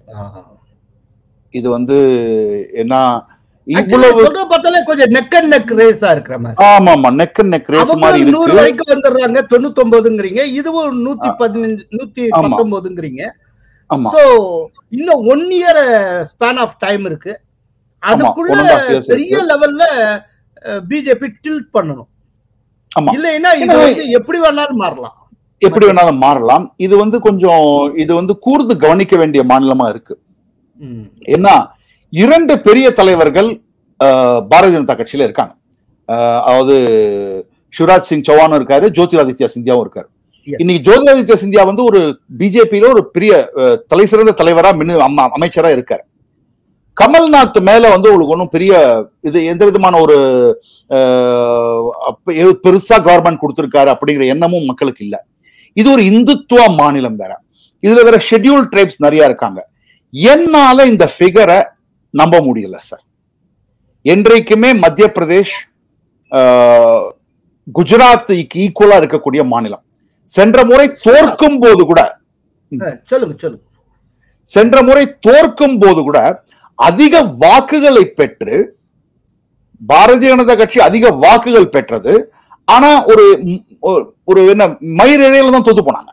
இது வந்து என்ன இவ்வளவு சொல்ற பார்த்தாலே கொஞ்சம் நெக் அண்ட் நெக் ரேஸா இருக்கிற மாதிரி ஆமா ஆமா நெக் நெக் ரேஸ் மாதிரி அவங்க நூறு இருக்கு வரைக்கும் வந்துடுறாங்க தொண்ணூத்தி ஒன்பதுங்கிறீங்க இதுவும் நூத்தி பதினஞ்சு நூத்தி ஆமா. பத்தொன்பதுங்கிறீங்க ஆமா சோ இன்னும் one year span of time இருக்கு அதுக்குள்ள one and half years பெரிய இருக்கு. லெவல்ல பிஜேபி டில்ட் பண்ணணும் ஆமா இல்லைன்னா இது ஏன்னா- வந்து எப்படி வேணாலும் மாறலாம் எப்படி வேணாலும் மாறலாம் இது வந்து கொஞ்சம் இது வந்து கூர்ந்து கவனிக்க வேண்டிய மாநிலமா இருக்கு ம். ஏன்னா இரண்டு பெரிய தலைவர்கள் அஹ், பாரதிய ஜனதா கட்சியில இருக்காங்க அஹ், அதாவது சிவராஜ் சிங் சௌஹானும் இருக்காரு ஜோதிராதித்யா சிந்தியாவும் இருக்காரு Yes. இன்னைக்கு ஜோதிராதித்யா சிந்தியா வந்து ஒரு பிஜேபியில ஒரு பெரிய அஹ், தலை சிறந்த தலைவரா மின்னு அம்மா- அமைச்சரா இருக்காரு கமல்நாத் மேல வந்து உங்களுக்கு ஒன்றும் பெரிய இது எந்த விதமான ஒரு அஹ், அப்ப எது பெருசா கவர்மெண்ட் கொடுத்திருக்காரு அப்படிங்கிற எண்ணமும் மக்களுக்கு இல்ல இது ஒரு இந்துத்துவ மாநிலம் வேற இதுல வேற ஷெட்யூல் ட்ரைப்ஸ் நிறைய இருக்காங்க என்னால இந்த ஃபிகரை நம்ப முடியல சார் என்றைக்குமே மத்திய பிரதேஷ் ஆஹ், குஜராத்துக்கு ஈக்குவலா இருக்கக்கூடிய மாநிலம் சென்ற முறை தோற்கும் போது கூட அஹ், சொல்லுங்க சொல்லுங்க சென்ற முறை தோற்கும் போது கூட அதிக வாக்குகளை பெற்று பாரதிய ஜனதா கட்சி அதிக வாக்குகள் பெற்றது ஆனா ஒரு ம், ஒரு- ஒரு என்ன மயிரிழையில தான் தோத்து போனாங்க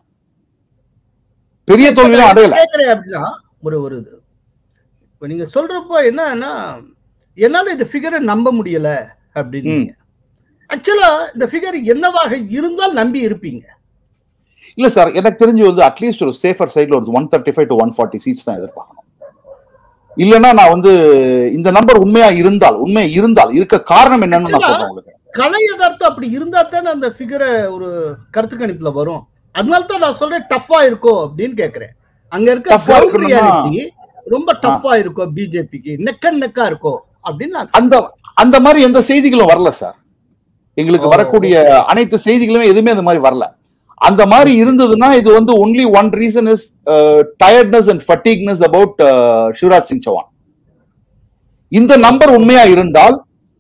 பெரிய தோல்வி தான் அடையல கேக்குறேன் அப்படின்னா ஒரு ஒரு இது இப்ப நீங்க சொல்றப்போ என்னன்னா என்னால இந்த ஃபிகரை நம்ப முடியல அப்படின்னு ஆக்சுவலா இந்த ஃபிகர் என்னவாக இருந்தால் நம்பி இருப்பீங்க இல்ல சார் எனக்கு தெரிஞ்சு வந்து அட்லீஸ்ட் ஒரு சேஃபர் சைடுல ஒரு one thirty five to one forty seats தான் எதிர்பார்க்கணும் இல்லைன்னா நான் வந்து இந்த நம்பர் உண்மையா இருந்தால் உண்மை இருந்தால் இருக்க காரணம் என்னன்னு நான் சொல்றேன் உங்களுக்கு கலை யதார்த்தம் அப்படி இருந்தா தானே அந்த ஃபிகரை ஒரு கருத்து கணிப்புல வரும் அதனால தான் நான் சொல்றேன் டஃபா இருக்கோ அப்படின்னு கேக்குறேன் அங்க இருக்க Tough ஆ கிரவுண்ட் இருக்கணும்னா- ரியாலிட்டி ரொம்ப டஃபா இருக்கோ பிஜேபிக்கு நெக் அண்ட் நெக்கா இருக்கோ அப்படின்னு நான் அந்த அந்த மாதிரி எந்த செய்திகளும் வரல சார் எங்களுக்கு ஓ, வரக்கூடிய அனைத்து செய்திகளுமே எதுவுமே அந்த மாதிரி வரல அந்த மாதிரி இருந்ததுன்னா இது வந்து only one reason is tiredness and fatigueness about Shivraj Singh Chouhan இந்த நம்பர் உண்மையா இருந்தால்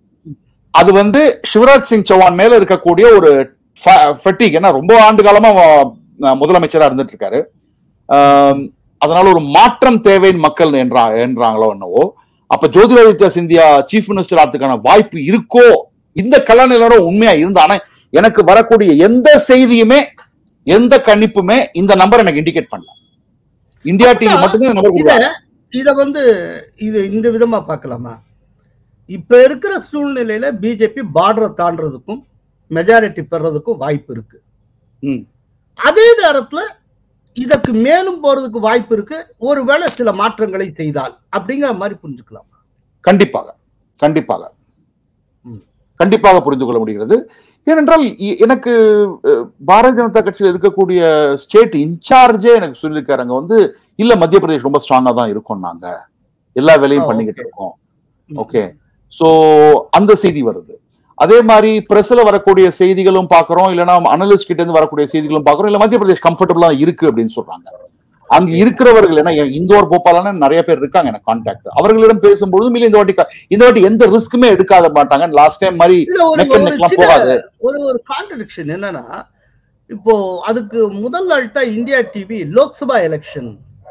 அது வந்து சிவராஜ் சிங் சௌஹான் மேல இருக்கக்கூடிய ஒரு ஃபட்டிக் ஏன்னா ரொம்ப ஆண்டு காலமா அவ- அஹ், முதலமைச்சரா இருந்துட்டு இருக்காரு ஆம், அதனால ஒரு மாற்றம் தேவைன்னு மக்கள் என்றா என்றாங்களோ என்னவோ அப்ப ஜோதிராதித்யா சிந்தியா சீஃப் மினிஸ்டர் ஆகிறதுக்கான வாய்ப்பு இருக்கோ இந்த கலாநிலரும் உண்மையா இருந்தா ஆனா எனக்கு வரக்கூடிய எந்த செய்தியுமே எந்த கணிப்புமே இந்த நம்பர் எனக்கு இண்டிகேட் பண்ணல இந்தியா டிவி மட்டும்தான் இந்த நம்பர் இத இத வந்து இது இந்த விதமா பார்க்கலாமா இப்ப இருக்கிற சூழ்நிலையில பிஜேபி பார்டரை தாண்டறதுக்கும் மெஜாரிட்டி பெறதுக்கும் வாய்ப்பு இருக்கு ம். அதே நேரத்துல இதற்கு மேலும் போறதுக்கு வாய்ப்பு இருக்கு ஒருவேளை சில மாற்றங்களை செய்தால் அப்படிங்கிற மாதிரி புரிஞ்சுக்கலாம் கண்டிப்பாக கண்டிப்பாக ம். கண்டிப்பாக புரிந்து கொள்ள முடிகிறது ஏனென்றால் இ- எனக்கு அஹ், பாரதிய ஜனதா கட்சியில் இருக்கக்கூடிய ஸ்டேட் இன்சார்ஜே எனக்கு சொல்லியிருக்காரு அங்க வந்து இல்ல மத்திய பிரதேஷ் ரொம்ப ஸ்ட்ராங்கா தான் இருக்கோம் நாங்க எல்லா வேலையும் ஆ, பண்ணிக்கிட்டு okay. இருக்கோம் ஓகே சோ அந்த செய்தி வருது அதே மாதிரி பிரஸ்ல வரக்கூடிய செய்திகளும் பாக்குறோம் இல்லைன்னா அனலிஸ்ட் கிட்ட இருந்து வரக்கூடிய செய்திகளும் பாக்குறோம் இல்ல மத்திய பிரதேஷ் கம்ஃபர்டபுளா இருக்கு அப்படின்னு சொல்றாங்க அங்க இருக்கிறவர்கள் ஏன்னா எ- இந்தோர் போபாலான நிறைய பேர் இருக்காங்க எனக்கு கான்டாக்ட் அவர்களிடம் பேசும்பொழுதும் இல்ல இந்த வாட்டி க- இந்த வாட்டி எந்த ரிஸ்க்குமே எடுக்காத மாட்டாங்க லாஸ்ட் டைம் மாதிரி இல்ல ஒரு நெக் அண்ட் ஒரு நெக்லாம் சின்ன போகாது ஒரு ஒரு கான்ட்ரடிக்ஷன் என்னன்னா இப்போ அதுக்கு முதல் நாள் தான் இந்தியா டிவி லோக்சபா எலெக்ஷன்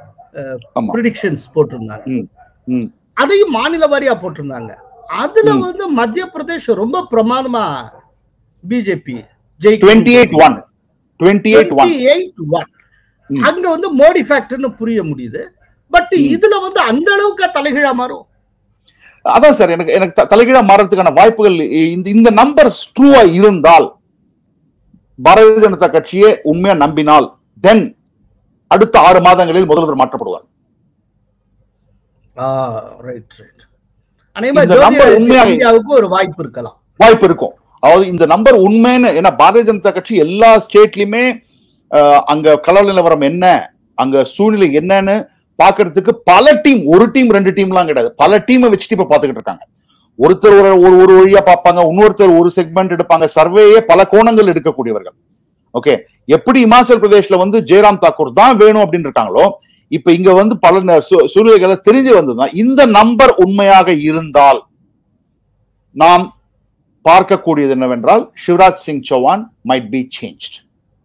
ஆமா ப்ரிடிக்ஷன்ஸ் போட்டிருந்தாங்க ம், ம். அதையும் மாநில வாரியா போட்டிருந்தாங்க அதுல ம். வந்து மத்திய பிரதேஷ் ரொம்ப பிரமாதமா BJP twenty eight one twenty eight one one ம். அங்க வந்து மோடி ஃபேக்டர்னு புரிய முடியுது பட் ம். இதுல வந்து அந்த அளவுக்கு தலைகீழா மாறும் அதான் சார் எனக்கு எனக்கு த- தலைகீழா மாறதுக்கான வாய்ப்புகள் இ- இந்த இந்த நம்பர் ட்ரூவா இருந்தால் பாரதிய ஜனதா கட்சியே உண்மையா நம்பினால் தென் அடுத்த ஆறு மாதங்களில் முதல்வர் மாற்றப்படுவார் ரைட் ரைட் அநேகமா இந்த number ஜோதிராதித்ய உண்மையாக- சிந்தியாவுக்கு ஒரு வாய்ப்பு இருக்கலாம் வாய்ப்பு இருக்கும் அதாவது இந்த நம்பர் உண்மைன்னு ஏன்னா பாரதிய ஜனதா கட்சி எல்லா ஸ்டேட்லயுமே அஹ், அங்க கள நிலவரம் என்ன அங்க சூழ்நிலை என்னன்னு பாக்குறதுக்கு பல டீம் ஒரு டீம் ரெண்டு டீம்லாம் கிடையாது பல டீமை வச்சுட்டு இப்ப பாத்துக்கிட்டு இருக்காங்க ஒருத்தர் ஒரு ஒரு ஒரு வழியா பார்ப்பாங்க இன்னொருத்தர் ஒரு செக்மெண்ட் எடுப்பாங்க சர்வேயே பல கோணங்கள் எடுக்கக்கூடியவர்கள் ஓகே எப்படி இமாச்சல் பிரதேஷ்ல வந்து ஜெயராம் தாக்கூர் தான் வேணும் அப்படின்னு இருக்காங்களோ இப்ப இங்க வந்து பல ந- சூ- சூழ்நிலைகளை தெரிஞ்சு வந்ததுதான் இந்த நம்பர் உண்மையாக இருந்தால் நாம் பார்க்கக்கூடியது என்னவென்றால் Shivraj Singh Chouhan might be changed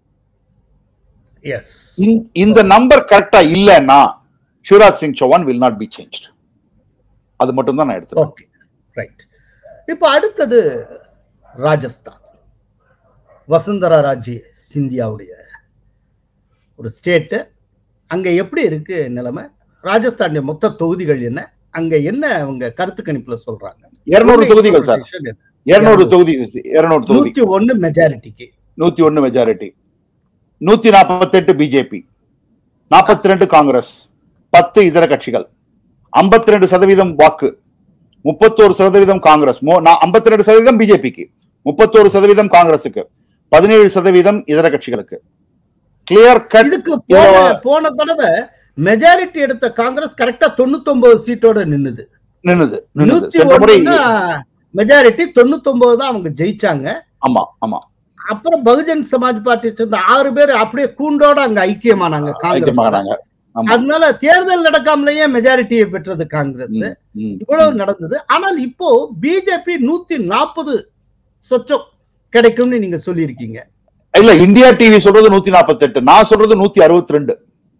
as இந்த நம்பர் கரெக்டா இல்லைன்னா Shivraj Singh Chouhan will not be changed அது மட்டும் தான் நான் எடுத்துக்கிறேன் ஓகே ரைட் இப்போ அடுத்தது ராஜஸ்தான் வசுந்தரா ராஜே சிந்தியாவுடைய ஒரு ஸ்டேட்டு அங்க எப்படி இருக்கு நிலைமை ராஜஸ்தானுடைய மொத்த தொகுதிகள் என்ன அங்க என்ன அவங்க கருத்து கணிப்புல சொல்றாங்க இருநூறு தொகுதிகள் சார் இருநூறு தொகுதி இருநூறு தொகுதி நூத்தி ஒண்ணு மெஜாரிட்டிக்கு நூத்தி ஒன்னு மெஜாரிட்டி நூத்தி நாற்பத்தி எட்டு பிஜேபி நாற்பத்தி ரெண்டு காங்கிரஸ் பத்து இதர கட்சிகள் ஐம்பத்தி ரெண்டு சதவீதம் வாக்கு முப்பத்தோரு சதவீதம் காங்கிரஸ் ஐம்பத்தி ரெண்டு சதவீதம் பிஜேபிக்கு முப்பத்தோரு சதவீதம் காங்கிரஸுக்கு பதினேழு சதவீதம் இதர கட்சிகளுக்கு கிளியர் கட் இதுக்கு போன போன தடவை மெஜாரிட்டி எடுத்த காங்கிரஸ் கரெக்டா தொண்ணூத்தி ஒன்பது சீட்டோட நின்னுது நின்னுது நின்னுது நூத்தி சென்ற முறை மெஜாரிட்டி தொண்ணூத்தி ஒன்பது தான் அவங்க ஜெயிச்சாங்க ஆமா ஆமா அப்புறம் பகுஜன் சமாஜ் பார்ட்டியை சேர்ந்த ஆறு பேர் அப்படியே கூண்டோட அங்க ஐக்கியமானாங்க காங்கிரஸ் ஐக்கியமாகறாங்க ஆமா அதனால தேர்தல் நடக்காமலேயே மெஜாரிட்டியை பெற்றது காங்கிரஸ் ம், ம். இவ்வளவு நடந்தது ஆனால் இப்போ பிஜேபி நூத்தி நாற்பது சொச்சம் கிடைக்கும்னு நீங்க சொல்லியிருக்கீங்க இல்ல இந்தியா டிவி சொல்றது நூத்தி நாற்பத்தி எட்டு நான் சொல்றது நூத்தி அறுபத்தி ரெண்டு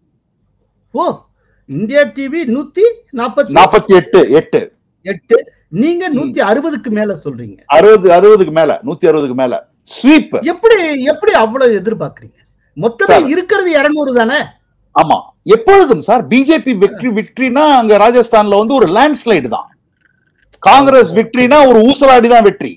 ஓ இந்தியா டிவி நூத்தி நாற்பத்தி நாற்பத்தி எட்டு எட்டு எட்டு நீங்க நூத்தி அறுபதுக்கு மேல சொல்றீங்க அறுபது அறுபதுக்கு மேல நூத்தி அறுபதுக்கு மேல ஸ்வீப் எப்படி எப்படி அவ்வளவு எதிர்பார்க்கறீங்க மொத்தமே சார். இருக்கிறது இருநூறு தானே ஆமா எப்பொழுதும் சார் பிஜேபி வெற்றி விக்டரினா அங்க ராஜஸ்தான்ல வந்து ஒரு லேண்ட்ஸ்லைடு தான் காங்கிரஸ் விக்டரினா ஒரு ஊசலாடி தான் வெற்றி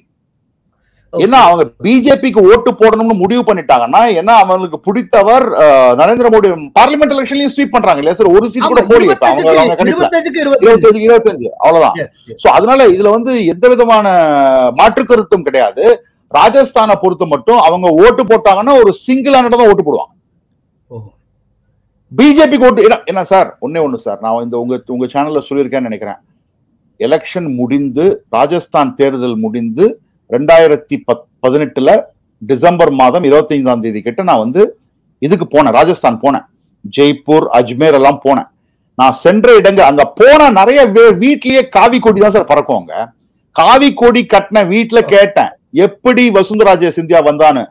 ஏன்னா அவங்க பிஜேபிக்கு ஓட்டு போடணும்னு முடிவு பண்ணிட்டாங்கன்னா ஏன்னா அவங்களுக்கு பிடித்தவர் அஹ், நரேந்திர மோடி பார்லிமெண்ட் எலெக்ஷன்லயும் ஸ்வீப் பண்றாங்க இல்லையா சார் ஒரு சீட் ஆமா, கூட போலி இப்ப அவங்க அவங்க இருபத்தஞ்சுக்கு கணிப்புல. இருபத்தஞ்சுக்கு இருபத்தஞ்சு இருபத்தஞ்சு இருபத்தஞ்சு அவ்வளவுதான் Yes, yes. சோ அதனால இதுல வந்து எந்த விதமான மாற்று கருத்தும் கிடையாது ராஜஸ்தானை பொறுத்த மட்டும் அவங்க ஓட்டு போட்டாங்கன்னா ஒரு சிங்கிள் ஹேண்டட் தான் ஓட்டு போடுவாங்க ஓ. பிஜேபிக்கு ஓட்டு என்ன- என்ன சார் ஒண்ணே ஒண்ணு சார் நான் இந்த உங்க உங்க சேனல்ல சொல்லியிருக்கேன்னு நினைக்கிறேன் எலெக்ஷன் முடிந்து ராஜஸ்தான் தேர்தல் முடிந்து ரெண்டாயிரத்தி பத் பதினெட்டுல டிசம்பர் மாதம் இருபத்தி ஐந்தாம் தேதி கிட்ட நான் வந்து இதுக்கு போனேன் ராஜஸ்தான் போனேன் ஜெய்ப்பூர் அஜ்மேர் எல்லாம் போனேன் நான் சென்ற இடங்க அங்க போனா நிறைய வே- வீட்லயே காவி கொடி தான் சார் பறக்கும் அங்க காவி கொடி கட்டின வீட்டுல கேட்டேன் எப்படி வசுந்தராஜ சிந்தியா வந்தான்னு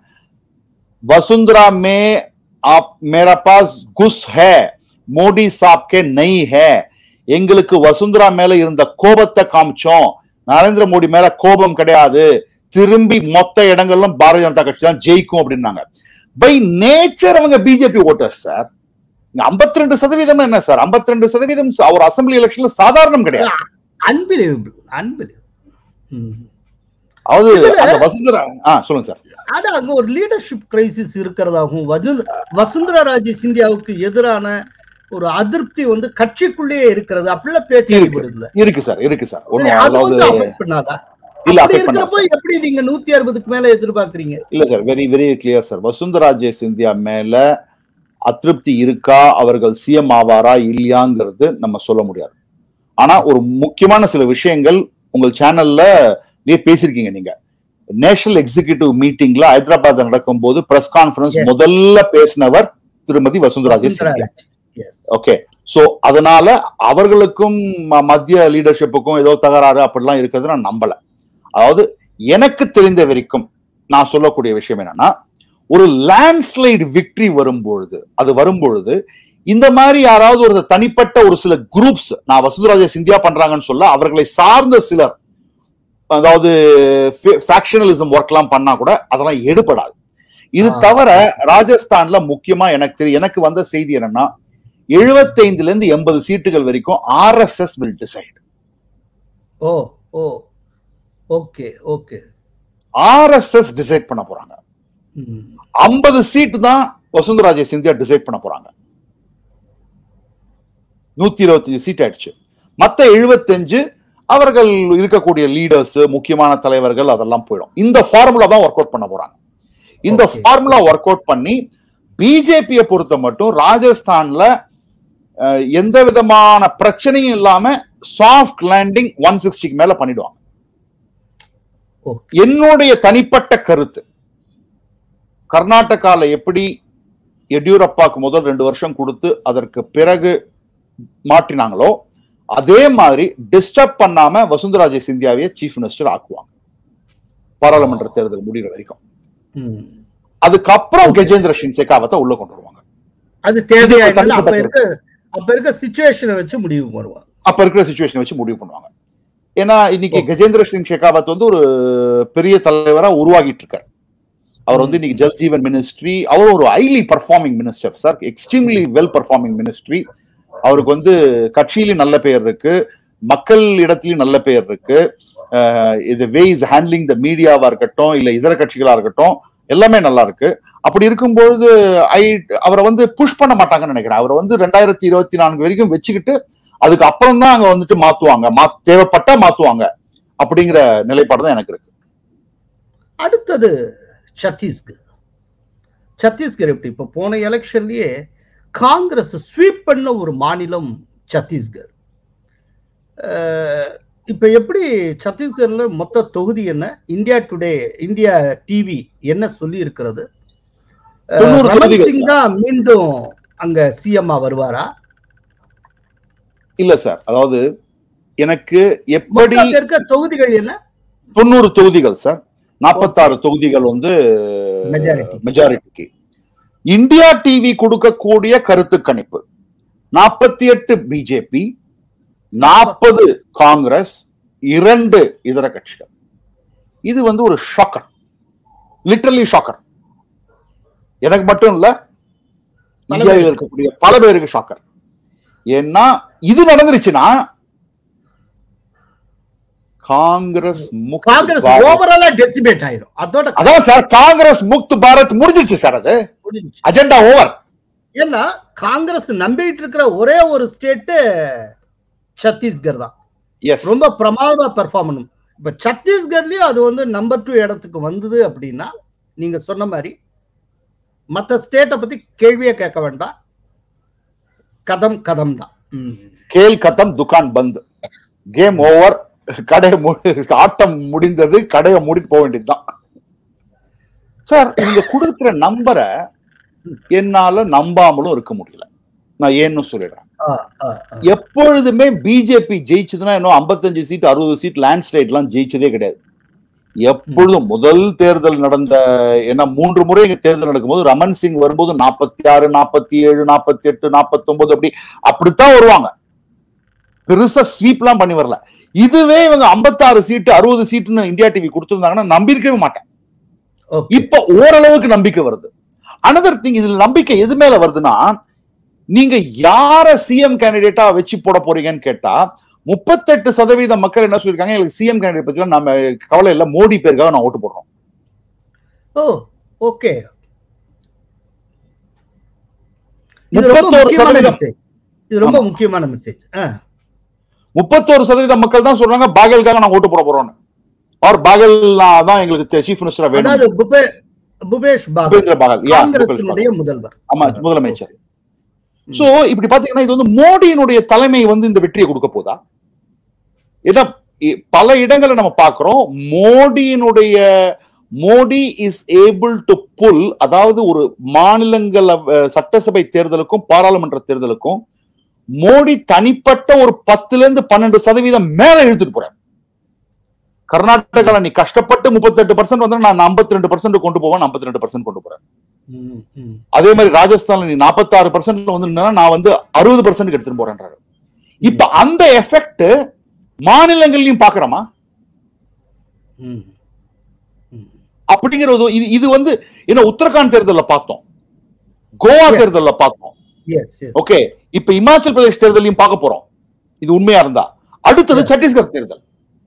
वसुंधरा में आप मेरा पास गुस है மோடி சாப்கே நெய் ஹே எங்களுக்கு வசுந்தரா மேல இருந்த கோபத்தை காமிச்சோம் நரேந்திர மோடி மேல கோபம் கிடையாது திரும்பி மொத்த இடங்கள்லும் பாரதிய ஜனதா கட்சி தான் ஜெயிக்கும் அப்படின்னாங்க பை நேச்சர் அவங்க பிஜேபி ஓட்டர்ஸ் சார் ஐம்பத்தி ரெண்டு சதவீதம் என்ன சார் ஐம்பத்தி ரெண்டு சதவீதம் ஒரு அசம்பிளி எலெக்ஷன்ல சாதாரணம் கிடையாது அன்பிலீவபிள் அன்பிலீவபிள் அதாவது இதுல- அந்த வசுந்தரா ஆ சொல்லுங்க சார் ஆனா அங்க ஒரு லீடர்ஷிப் கிரைசிஸ் இருக்கிறதாகவும் வஜு- வசுந்தரா ராஜே சிந்தியாவுக்கு எதிரான ஒரு அதிருப்தி வந்து கட்சிக்குள்ளேயே இருக்கிறது அப்படிலாம் பேச்சு இருக்கு. அடிபடுதுல இருக்கு சார் இருக்கு சார் சரி, ஒன்னும் அது வந்து அதாவது அஃபெக்ட் பண்ணாதா இல்ல அப்படி அஃபெக்ட் பண்ண இருக்கிறப்போ எப்படி நீங்க நூத்தி அறுபதுக்கு மேல எதிர்பார்க்கறீங்க இல்ல sir very very clear sir Vasundhara Je Scindia மேல அதிருப்தி இருக்கா அவர்கள் சிஎம் ஆவாரா இல்லையாங்கிறது நம்ம சொல்ல முடியாது ஆனா ஒரு முக்கியமான சில விஷயங்கள் உங்கள் சேனல்ல நீ பேசிருக்கீங்க நீங்க நேஷனல் எக்ஸிகியூட்டிவ் மீட்டிங்ல ஹைதராபாத் நடக்கும்போது பிரஸ் கான்ஃபரன்ஸ் Yes. முதல்ல பேசினவர் திருமதி Vasundhara Je Vasundhara Scindia Raje. Yes. Okay so அதனால அவர்களுக்கும் ம- மத்திய லீடர்ஷிப்புக்கும் ஏதோ தகராறு அப்படிலாம் இருக்கிறது நான் நம்பல அதாவது எனக்கு தெரிந்த வரைக்கும் நான் சொல்லக்கூடிய விஷயம் என்னன்னா ஒரு லேண்ட்ஸ்லைடு விக்டரி வரும்பொழுது அது வரும்பொழுது இந்த மாதிரி யாராவது ஒரு தனிப்பட்ட ஒரு சில குரூப்ஸ் நான் வசுந்தராஜ சிந்தியா பண்றாங்கன்னு சொல்ல அவர்களை சார்ந்த சிலர் அதாவது ஃபேக்ஷனலிசம் ஒர்க்லாம் பண்ணா கூட அதெல்லாம் எடுபடாது இது ஆ. தவிர ராஜஸ்தான்ல முக்கியமா எனக்கு தெரியும் எனக்கு வந்த செய்தி என்னன்னா 75 இருந்து எண்பது சீட்டுகள் வரைக்கும் RSS will decide oh oh okay okay RSS decide பண்ண போறாங்க ம் ஐம்பது சீட் தான் வசுந்தராஜே சிந்தியா டிசைட் பண்ண போறாங்க நூத்தி இருபத்தஞ்சு சீட் ஆயிடுச்சு மத்த எழுபத்தஞ்சு அவர்கள் இருக்கக்கூடிய லீடர்ஸ் முக்கியமான தலைவர்கள் அதெல்லாம் போயிடும் இந்த ஃபார்முலா தான் ஒர்க் அவுட் பண்ண போறாங்க இந்த Okay. ஃபார்முலா ஒர்க் அவுட் பண்ணி பிஜேபியை பொறுத்த மட்டும் ராஜஸ்தான்ல அஹ், எந்த விதமான பிரச்சனையும் இல்லாம சாஃப்ட் லேண்டிங் ஒன் சிக்ஸ்டிக்கு மேல பண்ணிடுவாங்க ஓகே என்னுடைய தனிப்பட்ட கருத்து கர்நாடகால எப்படி எடியூரப்பாக்கு முதல் ரெண்டு வருஷம் கொடுத்து அதற்கு பிறகு மாற்றினாங்களோ அதே மாதிரி டிஸ்டர்ப் பண்ணாம வசுந்தராஜே சிந்தியாவையே சீஃப் மினிஸ்டர் ஆக்குவாங்க பாராளுமன்ற தேர்தல் முடிகிற வரைக்கும் ம் அதுக்கப்புறம் கஜேந்திர சிங் செகாவத்தை உள்ள கொண்டு வருவாங்க அது தேவையா இது என்னன்னு அப்ப தனிப்பட்ட இருக்க அப்ப இருக்க சுச்சுவேஷனை வச்சு முடிவு வருவாங்க அப்ப இருக்கிற சுச்சுவேஷனை வச்சு முடிவு பண்ணுவாங்க ஏன்னா இன்னைக்கு Okay. கஜேந்திர சிங் ஷெகாவத் வந்து ஒரு பெரிய தலைவரா உருவாகிட்டு இருக்காரு அவர் வந்து இன்னைக்கு ஜல் ஜீவன் மினிஸ்ட்ரி அவர் ஒரு highly performing minister sir extremely well performing ministry அவருக்கு வந்து கட்சியிலும் நல்ல பெயர் இருக்கு மக்கள் இடத்துலயும் நல்ல பெயர் இருக்கு அஹ் இது வே இஸ் ஹேண்ட்லிங் த மீடியாவா இருக்கட்டும் இல்ல இதர கட்சிகளா இருக்கட்டும் எல்லாமே நல்லா இருக்கு அப்படி இருக்கும்பொழுது ஐ அவரை வந்து புஷ் பண்ண மாட்டாங்கன்னு நினைக்கிறேன் அவரை வந்து ரெண்டாயிரத்தி இருபத்தி நான்கு வரைக்கும் வச்சுக்கிட்டு அதுக்கு அப்புறம் தான் அங்க வந்துட்டு மாத்துவாங்க மா தேவைப்பட்டா மாத்துவாங்க அப்படிங்கிற நிலைப்பாடு தான் எனக்கு இருக்கு அடுத்தது சத்தீஸ்கர் சத்தீஸ்கர் எப்படி இப்ப போன எலெக்ஷன்லயே காங்கிரஸ் ஸ்வீப் பண்ண ஒரு மாநிலம் சத்தீஸ்கர் அஹ், இப்ப எப்படி சத்தீஸ்கர்ல மொத்த தொகுதி என்ன இந்தியா டுடே இந்தியா டிவி என்ன சொல்லி இருக்கிறது அஹ், தொண்ணூறு ரமன் தொகுதிகள் சிங் தான் மீண்டும் அங்க சிஎம்ஆ வருவாரா இல்ல சார் அதாவது எனக்கு எப்படி மொத்தம் இருக்க தொகுதிகள் என்ன தொண்ணூறு தொகுதிகள் சார் நாற்பத்தாறு தொகுதிகள் வந்து Majority. மெஜாரிட்டிக்கு இந்தியா டிவி கொடுக்கக்கூடிய கருத்து கணிப்பு நாற்பத்தி எட்டு பிஜேபி நாற்பது காங்கிரஸ் இரண்டு இதர கட்சிகள் இது வந்து ஒரு ஷாக்கர் லிட்டரலி ஷாக்கர் எனக்கு மட்டும் இல்ல இந்தியாவில் இருக்கக்கூடிய பல பேருக்கு ஷாக்கர் ஏன்னா இது நடந்துருச்சுன்னா காங்கிரஸ் முக்த் காங்கிரஸ் பாரத் ஓவராலா டெசிபேட் ஆயிரும் அதோட அதான் சார் காங்கிரஸ் முக்த் பாரத் முடிஞ்சிருச்சு சார் அது முடிஞ்சுச்சு. அஜெண்டா ஓவர் ஏன்னா காங்கிரஸ் நம்பிட்டு இருக்கிற ஒரே ஒரு ஸ்டேட் சத்தீஸ்கர் தான் எஸ் ரொம்ப பிரமாதமா பெர்ஃபார்ம் பண்ணும் இப்ப சத்தீஸ்கர்லயும் அது வந்து நம்பர் டூ இடத்துக்கு வந்தது அப்படின்னா நீங்க சொன்ன மாதிரி மத்த ஸ்டேட்டை பத்தி கேள்வியே கேட்க வேண்டாம் கதம் கதம் தான் ம். கேல் கத்தம் துக்கான் பந்த் கேம் ஓவர் கடை மு- ஆட்டம் முடிந்தது கடையை மூடிட்டு போக வேண்டியதுதான் சார் இவங்க கொடுக்கிற நம்பரை என்னால நம்பாமலும் இருக்க முடியல நான் ஏன்னு சொல்லிடுறேன் ஆ, ஆ, ஆ. எப்பொழுதுமே பிஜேபி ஜெயிச்சதுன்னா இன்னும் 55 சீட் அறுபது சீட் லேண்ட் ஸ்லைட்லாம் ஜெயிச்சதே கிடையாது எப்பொழுதும் முதல் தேர்தல் நடந்த ஏன்னா மூன்று முறை இங்க தேர்தல் நடக்கும்போது ரமன் சிங் வரும்போது நாற்பத்தி ஆறு நாற்பத்தி ஏழு நாற்பத்தி எட்டு நாற்பத்தி ஒன்பது அப்படி அப்படித்தான் வருவாங்க பெருசா ஸ்வீப்லாம் பண்ணி வரல இதுவே இவங்க 56 சீட்டு அறுபது சீட்டுன்னு இந்தியா டிவி கொடுத்திருந்தாங்கன்னா நம்பியிருக்கவே மாட்டேன் Okay. இப்ப ஓரளவுக்கு நம்பிக்கை வருது அனதர் திங் இதுல நம்பிக்கை எது மேல வருதுன்னா நீங்க யார சிஎம் கேண்டிடேட்டா வச்சு போட போறீங்கன்னு கேட்டா முப்பத்தெட்டு சதவீத மக்கள் என்ன சொல்லிருக்காங்க எங்களுக்கு சிஎம் கேண்டிடேட் பத்தி நம்ம கவலை இல்ல மோடி பேருக்காக நான் ஓட்டு போடுறோம் ஓ ஓகே இது ரொம்ப முப்பத்தோரு முக்கியமான சதவீதம் மெசேஜ் இது ரொம்ப ஆமா. முக்கியமான மெசேஜ் முப்பத்தோரு சதவீத மக்கள் தான் சொல்றாங்க பாகலுக்காக நான் ஓட்டு போட போறோம்னு அவர் பாகல் தான் எங்களுக்கு சீஃப் மினிஸ்டரா அதாவது வேணும் புபே பூபேஷ் பாகல் பூபேந்திர பாகல் Yeah, பூபேஷ் காங்கிரசினுடைய பாகல். முதல்வர் ஆமா முதலமைச்சர் சோ இப்படி பாத்தீங்கன்னா இது வந்து மோடியினுடைய தலைமை வந்து இந்த வெற்றியை கொடுக்க போதா ஏன்னா இ- பல இடங்களை நம்ம பார்க்கிறோம் மோடியினுடைய Modi is able to pull அதாவது ஒரு மாநிலங்களவை சட்டசபை தேர்தலுக்கும் பாராளுமன்ற தேர்தலுக்கும் மோடி தனிப்பட்ட ஒரு பத்துல இருந்து பன்னெண்டு சதவீதம் மேல இழுத்துட்டு போறார் கர்நாடகால நீ கஷ்டப்பட்டு முப்பத்தெட்டு பர்சன்ட் வந்து நான் ஐம்பத்தி ரெண்டு பர்சன்ட் கொண்டு போவேன் ஐம்பத்தி ரெண்டு பர்சன்ட் கொண்டு போறேன் ம், ம். அதே மாதிரி ராஜஸ்தான்ல நீ 46% பர்சன்ட் வந்து நின்னா, நான் வந்து அறுபது பர்சன்ட் எடுத்துட்டு போறேன்றாரு இப்ப அந்த எஃபெக்ட் மாநிலங்கள்லயும் பாக்குறோமா ம். ம். அப்படிங்கிறது இது இது வந்து என்ன உத்தரகாண்ட் தேர்தல்ல பார்த்தோம் கோவா Yes. தேர்தல்ல பார்த்தோம் Yes, yes. ஓகே இப்ப இமாச்சல் பிரதேஷ் தேர்தலையும் பார்க்க போறோம் இது உண்மையா இருந்தா அடுத்தது சத்தீஸ்கர் தேர்தல்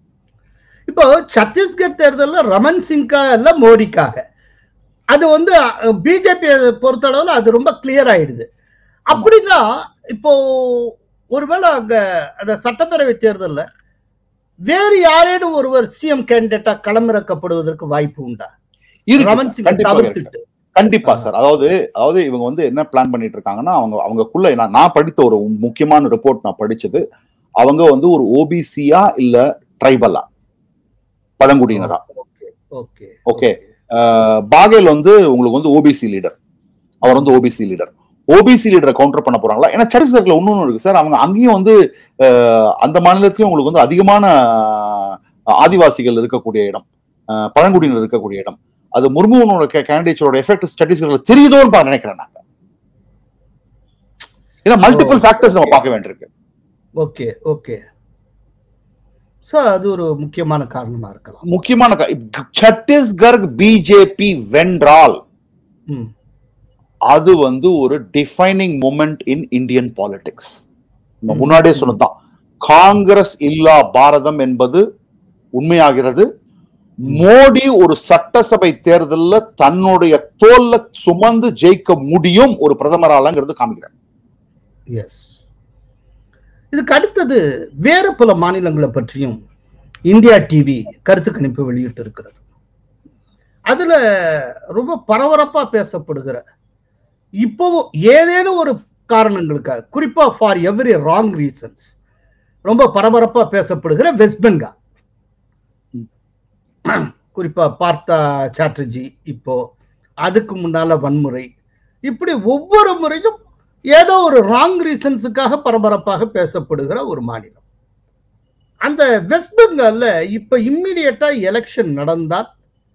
இப்போ சத்தீஸ்கர் தேர்தல்ல ரமன் சிங்கா இல்ல மோடிக்காக அது வந்து பிஜேபி பொறுத்தளவுல அது ரொம்ப கிளியர் ஆயிடுது அப்படின்னா இப்போ ஒருவேளை அங்க அந்த சட்டப்பேரவை தேர்தல்ல வேறு யாரேனும் ஒருவர் சிஎம் கேண்டிடேட்டா களமிறக்கப்படுவதற்கு வாய்ப்பு உண்டா இருக்கு ரமன் சார். சிங் கண்டிப்பாக இருக்கு. தவிர்த்துட்டு கண்டிப்பா சார் அதாவது அதாவது இவங்க வந்து என்ன பிளான் பண்ணிட்டு இருக்காங்கன்னா அவங்க அவங்கக்குள்ள நான் நான் படித்த ஒரு முக்கியமான ரிப்போர்ட் நான் படிச்சது அவங்க வந்து ஒரு ஓபிசியா இல்ல ட்ரைபலா பழங்குடியினரா ஓகே ஓகே Okay. அஹ், பாகேல் வந்து உங்களுக்கு வந்து ஓபிசி லீடர் அவர் வந்து ஓபிசி லீடர் ஓபிசி லீடரை கவுண்டர் பண்ண போறாங்களா ஏன்னா சத்தீஸ்கர்ல இன்னொன்னு இருக்கு சார் அவங்க அங்கேயும் வந்து அஹ், அந்த மாநிலத்திலயும் உங்களுக்கு வந்து அதிகமான அஹ், ஆதிவாசிகள் இருக்கக்கூடிய இடம் அஹ், பழங்குடியினர் இருக்கக்கூடிய இடம் அது முர்முவனோட கேண்டிடேட்ஸோட எஃபெக்ட் ஸ்டடிஸ்கள்ல தெரியுதோன்னு பா- நினைக்கிறேன் நான் ஏன்னா மல்டிபிள் Oh, ஃபேக்டர்ஸ் நம்ம okay. பார்க்க வேண்டியிருக்கு ஓகே ஓகே சோ அது ஒரு முக்கியமான காரணமா இருக்கலாம் முக்கியமான கா- சத்தீஸ்கர் பிஜேபி வென்றால் ம் அது வந்து ஒரு defining moment in Indian politics நம்ம முன்னாடியே சொன்னதுதான் காங்கிரஸ் இல்லா பாரதம் என்பது உண்மையாகிறது மோடி ஒரு சட்டசபை தேர்தல்ல தன்னுடைய தோல்ல சுமந்து ஜெயிக்க முடியும் ஒரு பிரதமராலங்கிறது காமிக்கிறார் எஸ் இதுக்கு அடுத்தது வேற பல மாநிலங்களை பற்றியும் இந்தியா டிவி கருத்து கணிப்பு வெளியிட்டு இருக்கிறது அதுல ரொம்ப பரபரப்பா பேசப்படுகிற இப்போ ஏதேனும் ஒரு காரணங்களுக்காக குறிப்பா ஃபார் எவ்ரி ராங் ரீசன்ஸ் ரொம்ப பரபரப்பா பேசப்படுகிற வெஸ்ட் பெங்கால் குறிப்பா பார்த்தா சாட்டர்ஜி இப்போ அதுக்கு முன்னால வன்முறை இப்படி ஒவ்வொரு முறையும் ஏதோ ஒரு ராங் ரீசன்ஸுக்காக பரபரப்பாக பேசப்படுகிற ஒரு மாநிலம் அந்த வெஸ்ட் பெங்கால்ல இப்ப இம்மிடியட்டா எலெக்ஷன் நடந்தால்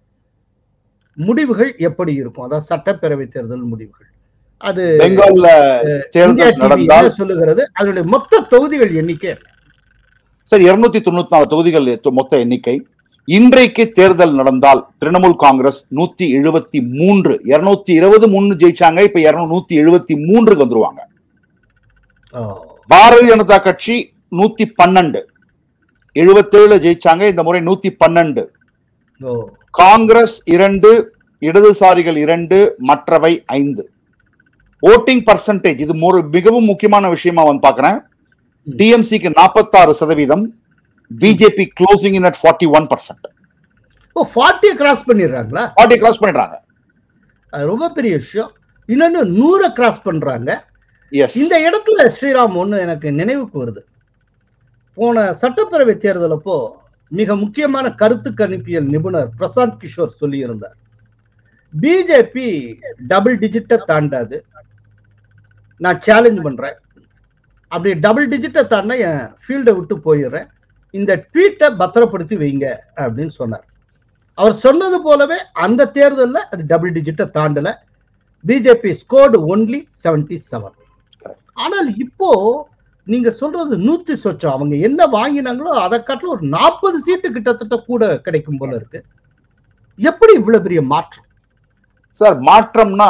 முடிவுகள் எப்படி இருக்கும் அதாவது சட்டப்பேரவை தேர்தல் முடிவுகள் அது பெங்கால்ல இந்தியா தேர்தல் டிவி நடந்தால் என்ன சொல்லுகிறது அதனுடைய மொத்த தொகுதிகள் எண்ணிக்கை என்ன? சரி இருநூத்தி தொண்ணூத்தி நாலு தொகுதிகள் எத்து- மொத்த எண்ணிக்கை இன்றைக்கு தேர்தல் நடந்தால் திரிணாமுல் காங்கிரஸ் நூத்தி எழுபத்தி மூன்று இருநூத்தி இருபது மூணு ஜெயிச்சாங்க இப்ப இருநூத்தி எழுபத்தி மூன்றுக்கு வந்துருவாங்க ஓ, பாரதிய ஜனதா கட்சி நூத்தி பன்னெண்டு எழுபத்தேழுல ஜெயிச்சாங்க இந்த முறை நூத்தி பன்னெண்டு ஓ, காங்கிரஸ் இரண்டு இடதுசாரிகள் இரண்டு மற்றவை ஐந்து ஓட்டிங் பர்சன்டேஜ் இது ஒரு மிகவும் முக்கியமான விஷயமா வந்து பாக்குறேன் ம். டிஎம்சிக்கு நாற்பத்தாறு சதவீதம் BJP closing in at forty one percent oh ஃபார்ட்டியை கிராஸ் பண்ணிடுறாங்களா ஃபார்ட்டி கிராஸ் பண்ணிடுறாங்க அது ரொம்ப பெரிய விஷயம் இன்னொன்னு நூறை கிராஸ் பண்றாங்க எஸ் இந்த இடத்துல ஸ்ரீராம் ஒண்ணு எனக்கு நினைவுக்கு வருது போன சட்டப்பேரவை தேர்தல் அப்போ மிக முக்கியமான கருத்து கணிப்பியல் நிபுணர் பிரசாந்த் கிஷோர் சொல்லியிருந்தார் பிஜேபி டபுள் டிஜிட்டை தாண்டாது நான் சேலஞ்ச் பண்றேன் அப்படி டபுள் டிஜிட்டை தாண்டா என் ஃபீல்டை விட்டு போயிடுறேன் இந்த ட்வீட்டை பத்திரப்படுத்தி வைங்க அப்படின்னு சொன்னார் அவர் சொன்னது போலவே அந்த தேர்தலில் அது டபுள் டிஜிட்டை தாண்டல BJP scored only seventy seven ஆனால் இப்போ நீங்க சொல்றது நூத்தி சொச்சம் அவங்க என்ன வாங்கினாங்களோ அதை காட்டிலும் ஒரு நாற்பது சீட்டு கிட்டத்தட்ட கூட கிடைக்கும் போல இருக்கு எப்படி இவ்வளவு பெரிய மாற்றம் சார் மாற்றம்னா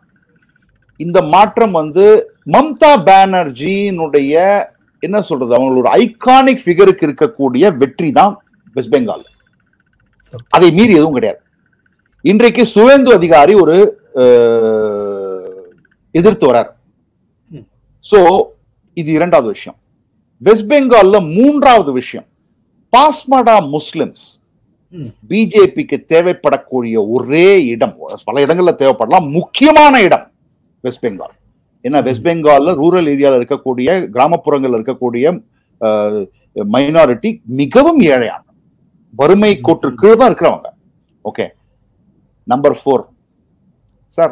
இந்த மாற்றம் வந்து மம்தா பானர்ஜியினுடைய என்ன சொல்றது அவங்களோட ஐகானிக் ஃபிகருக்கு இருக்கக்கூடிய வெற்றி தான் வெஸ்ட் பெங்கால் அதை மீறி எதுவும் கிடையாது இன்றைக்கு சுவேந்து அதிகாரி ஒரு அஹ், எதிர்த்து வரார் ம். சோ இது இரண்டாவது விஷயம் வெஸ்ட் பெங்கால்ல மூன்றாவது விஷயம் பாஸ்மடா முஸ்லிம்ஸ் ம். பிஜேபிக்கு தேவைப்படக்கூடிய ஒரே இடம் பல இடங்கள்ல தேவைப்படலாம் முக்கியமான இடம் வெஸ்ட் பெங்கால் ஏன்னா வெஸ்ட் பெங்கால்ல ரூரல் ஏரியால இருக்கக்கூடிய கிராமப்புறங்கள்ல இருக்கக்கூடிய மைனாரிட்டி மிகவும் ஏழையான வறுமை கோட்டு கீழே தான் இருக்கிறவங்க ஓகே நம்பர் ஃபோர் சார்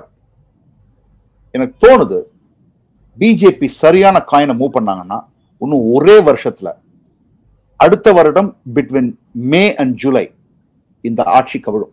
எனக்கு தோணுது பிஜேபி சரியான காயினை மூவ் பண்ணாங்கன்னா இன்னும் ஒரே வருஷத்துல அடுத்த வருடம் பிட்வீன் மே அண்ட் ஜூலை இந்த ஆட்சி கவிழும்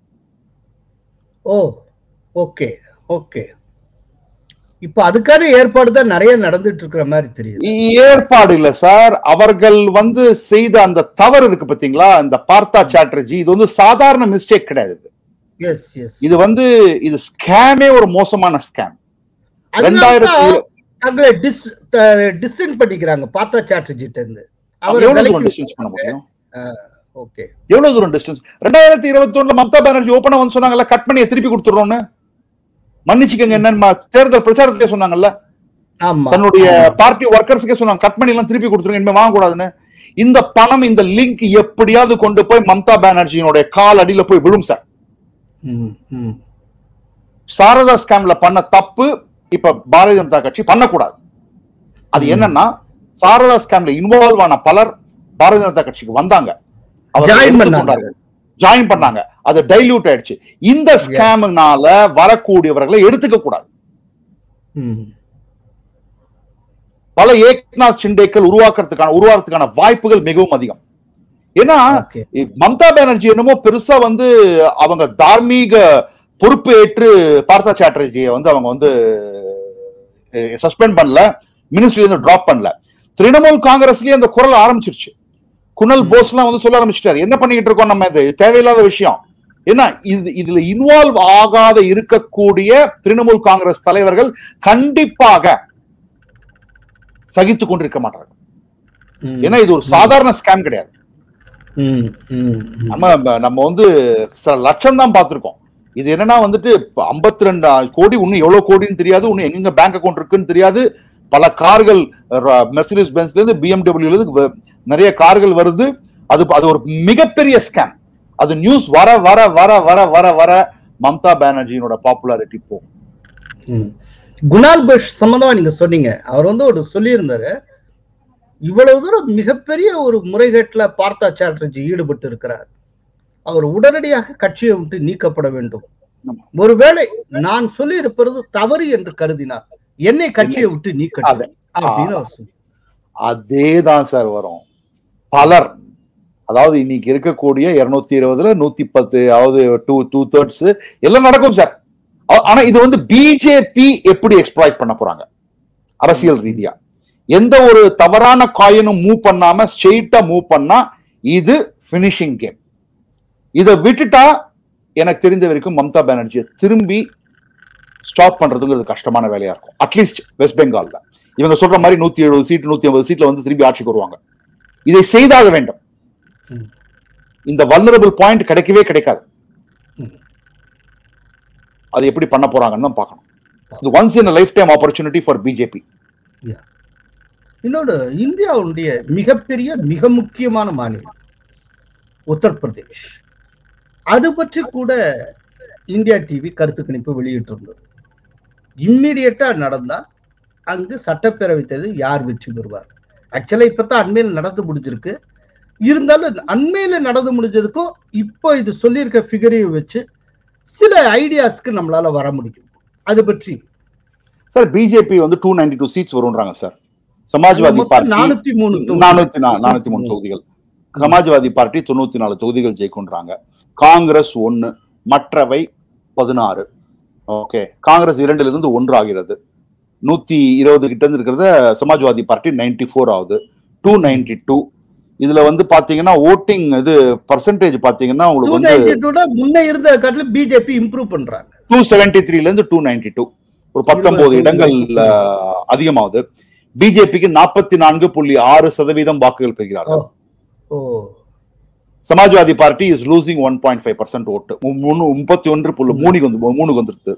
ஓ ஓகே ஓகே இப்ப அதுக்கான ஏற்பாடு தான் நிறைய நடந்துட்டு இருக்கிற மாதிரி தெரியுது இ- ஏற்பாடு இல்ல சார் அவர்கள் வந்து செய்த அந்த தவறு இருக்கு பாத்தீங்களா இந்த பார்த்தா சாட்டர்ஜி இது வந்து சாதாரண மிஸ்டேக் கிடையாது இது. எஸ் எஸ் இது வந்து இது ஸ்கேமே ஒரு மோசமான ஸ்கேம் ரெண்டாயிரத்தி தங்களை டிஸ் டிஸ்டன்ஸ் பண்ணிக்கிறாங்க பார்த்தா சாட்டர்ஜிட்ட இருந்து அவர் எவ்வளவு விலக்கி தூரம் டிஸ்டன்ஸ் பண்ண முடியும் ஓகே எவ்வளவு தூரம் டிஸ்டன்ஸ் ரெண்டாயிரத்தி இருபத்தி ஒண்ணுல மம்தா பானர்ஜி ஓப்பனா வந்து சொன்னாங்கல்ல கட் பண்ணி திருப்பி கொடுத்துறோம்னு மன்னிச்சுக்கங்க என்னன்னு ம- தேர்தல் பிரச்சாரத்திலே சொன்னாங்கல்ல ஆமா தன்னுடைய பார்ட்டி ஒர்க்கர்ஸ்க்கே சொன்னாங்க கட் பண்ணி எல்லாம் திருப்பி கொடுத்துருங்க இனிமே வாங்கக்கூடாதுன்னு இந்த பணம் இந்த லிங்க் எப்படியாவது கொண்டு போய் மம்தா பானர்ஜியினுடைய கால் அடியில போய் விழும் சார் ம், ம். சாரதா ஸ்கேம்ல பண்ண தப்பு இப்ப பாரதிய ஜனதா கட்சி பண்ணக்கூடாது அது என்னன்னா சாரதா ஸ்கேம்ல இன்வால்வ் ஆன பலர் பாரதிய ஜனதா கட்சிக்கு வந்தாங்க Join பண்ணாங்க. ஜாயின் பண்ணாங்க அது டைல்யூட் ஆயிடுச்சு இந்த ஸ்கேம்னால வரக்கூடியவர்களை எடுத்துக்க கூடாது ம். பல ஏக்நாத் ஷிண்டேக்கள் உருவாக்குறதுக்கான உருவாக்குறதுக்கான வாய்ப்புகள் மிகவும் அதிகம் ஏன்னா Okay. மம்தா பானர்ஜி என்னமோ பெருசா வந்து அவங்க தார்மீக பொறுப்பு ஏற்று பார்த்தா சாட்டர்ஜியை வந்து அவங்க வந்து சஸ்பெண்ட் பண்ணல மினிஸ்ட்ரி இருந்து டிராப் பண்ணல திரிணாமுல் காங்கிரஸ்லயே அந்த குரல் ஆரம்பிச்சிருச்சு குணல் போஸ்லாம் வந்து சொல்ல ஆரம்பிச்சிட்டாரு என்ன பண்ணிக்கிட்டு இருக்கோம் நம்ம இது தேவையில்லாத விஷயம் ஏன்னா இது இதுல இன்வால்வ் ஆகாத இருக்கக்கூடிய திரிணாமுல் காங்கிரஸ் தலைவர்கள் கண்டிப்பாக சகித்துக் கொண்டிருக்க மாட்டார்கள் ம். ஏன்னா இது ஒரு சாதாரண ஸ்கேம் கிடையாது ம், ம், ம். நம்ம நம்ம வந்து சில லட்சம் தான் பார்த்திருக்கோம் இது என்னன்னா வந்துட்டு ஐம்பத்தி ரெண்டு கோடி இன்னும் எவ்வளவு கோடின்னு தெரியாது இன்னும் எங்கெங்க பேங்க் அக்கௌண்ட் இருக்குன்னு தெரியாது பல கார்கள் மெர்சிடிஸ் பென்ஸ்ல இருந்து பிஎம்டபிள்யூல இருந்து வ- நிறைய கார்கள் வருது அது அது ஒரு மிகப்பெரிய ஸ்கேம் அது நியூஸ் வர வர வர வர வர வர மம்தா பானர்ஜியோட பாப்புலாரிட்டி போகும் ம். குணால் கோஷ் சம்பந்தமா நீங்க சொன்னீங்க அவர் வந்து ஒரு சொல்லியிருந்தாரு இவ்வளவு தூரம் மிகப்பெரிய ஒரு முறைகேட்டுல பார்த்தா சாட்டர்ஜி ஈடுபட்டு இருக்கிறார் அவர் உடனடியாக கட்சியை விட்டு நீக்கப்பட வேண்டும் ஒருவேளை நான் சொல்லி இருப்பது தவறு என்று கருதினார் என்னை கட்சியை விட்டு நீக்கட்டும் அது- அப்படின்னு அவர் சொல்லி அதே தான் சார் வரும் பலர் அதாவது இன்னைக்கு இருக்கக்கூடிய இருநூத்தி இருபதுல நூத்தி பத்து அதாவது டூ டூ தேர்ட்ஸ் எல்லாம் நடக்கும் சார் ஆ- ஆனா இது வந்து பிஜேபி எப்படி எக்ஸ்ப்ளாய்ட் பண்ண போறாங்க அரசியல் ரீதியா எந்த ஒரு தவறான காயினும் மூவ் பண்ணாம ஸ்ட்ரெயிட்டா மூவ் பண்ணா இது பினிஷிங் கேம் இதை விட்டுட்டா எனக்கு தெரிந்த வரைக்கும் மம்தா பானர்ஜியை திரும்பி ஸ்டாப் பண்றதுங்கிறது கஷ்டமான வேலையா இருக்கும் அட்லீஸ்ட் வெஸ்ட் பெங்கால்ல இவங்க சொல்ற மாதிரி நூத்தி எழுபது சீட் நூத்தி ஐம்பது சீட்ல வந்து திரும்பி ஆட்சிக்கு வருவாங்க இதை செய்தாக வேண்டும் ம். இந்த வல்னரபிள் பாயிண்ட் கிடைக்கவே கிடைக்காது ம். அது எப்படி பண்ண போறாங்கன்னு தான் பார்க்கணும் இது once in lifetime opportunity for BJP இன்னொரு இந்தியாவுடைய மிகப்பெரிய மிக முக்கியமான மாநிலம் உத்தரப்பிரதேஷ் அது பற்றி கூட இந்தியா டிவி கருத்து கணிப்பு வெளியிட்டிருந்தது இம்மிடியட்டா நடந்தா அங்கு சட்டப்பேரவை தேர்தல் யார் வெற்றி பெறுவார் ஆக்சுவலா இப்பதான் அண்மையில் நடந்து முடிஞ்சிருக்கு இருந்தாலும் அண்மையில நடந்து முடிஞ்சதுக்கும் இப்போ இது சொல்லியிருக்க ஃபிகரையும் வச்சு சில ஐடியாஸ்க்கு நம்மளால வர முடியும் அது பற்றி சார் பிஜேபி வந்து டூ நைன்டி டூ சீட்ஸ் வரும்ன்றாங்க சார் சமாஜ்வாதி மொத்தம் பார்ட்டி நானூத்தி மூணு தொகுதி. நானூத்தி நா- நானூத்தி மூணு தொகுதிகள் சமாஜ்வாதி பார்ட்டி தொண்ணூத்தி நாலு தொகுதிகள் ஜெயிக்கும்ன்றாங்க காங்கிரஸ் ஒன்னு மற்றவை பதினாறு ஓகே காங்கிரஸ் இரண்டுல இருந்து ஒன்று ஆகிறது நூத்தி இருபது கிட்ட இருந்து இருக்கிறத சமாஜ்வாதி பார்ட்டி நைன்டி ஃபோர் ஆகுது டூ நைன்டி டூ இதுல வந்து பாத்தீங்கன்னா ஓட்டிங் இது பர்சன்டேஜ் பாத்தீங்கன்னா உங்களுக்கு வந்து 292 ல முன்ன இருந்த காட்டிலும் பிஜேபி இம்ப்ரூவ் பண்றாங்க டூ செவன்டி த்ரீல இருந்து டூ நைன்டி டூ ஒரு பத்தொன்பது இருபது இடங்கள் அஹ், அதிகமாகுது பிஜேபிக்கு நாற்பத்தி நான்கு புள்ளி ஆறு சதவீதம் வாக்குகள் பெறுகிறார்கள் oh Samajwadi party is losing one point five percent ஓட்டு முப்பத்தி ஒன்று புள்ளி மூணுக்கு வந்து மூணுக்கு வந்துருது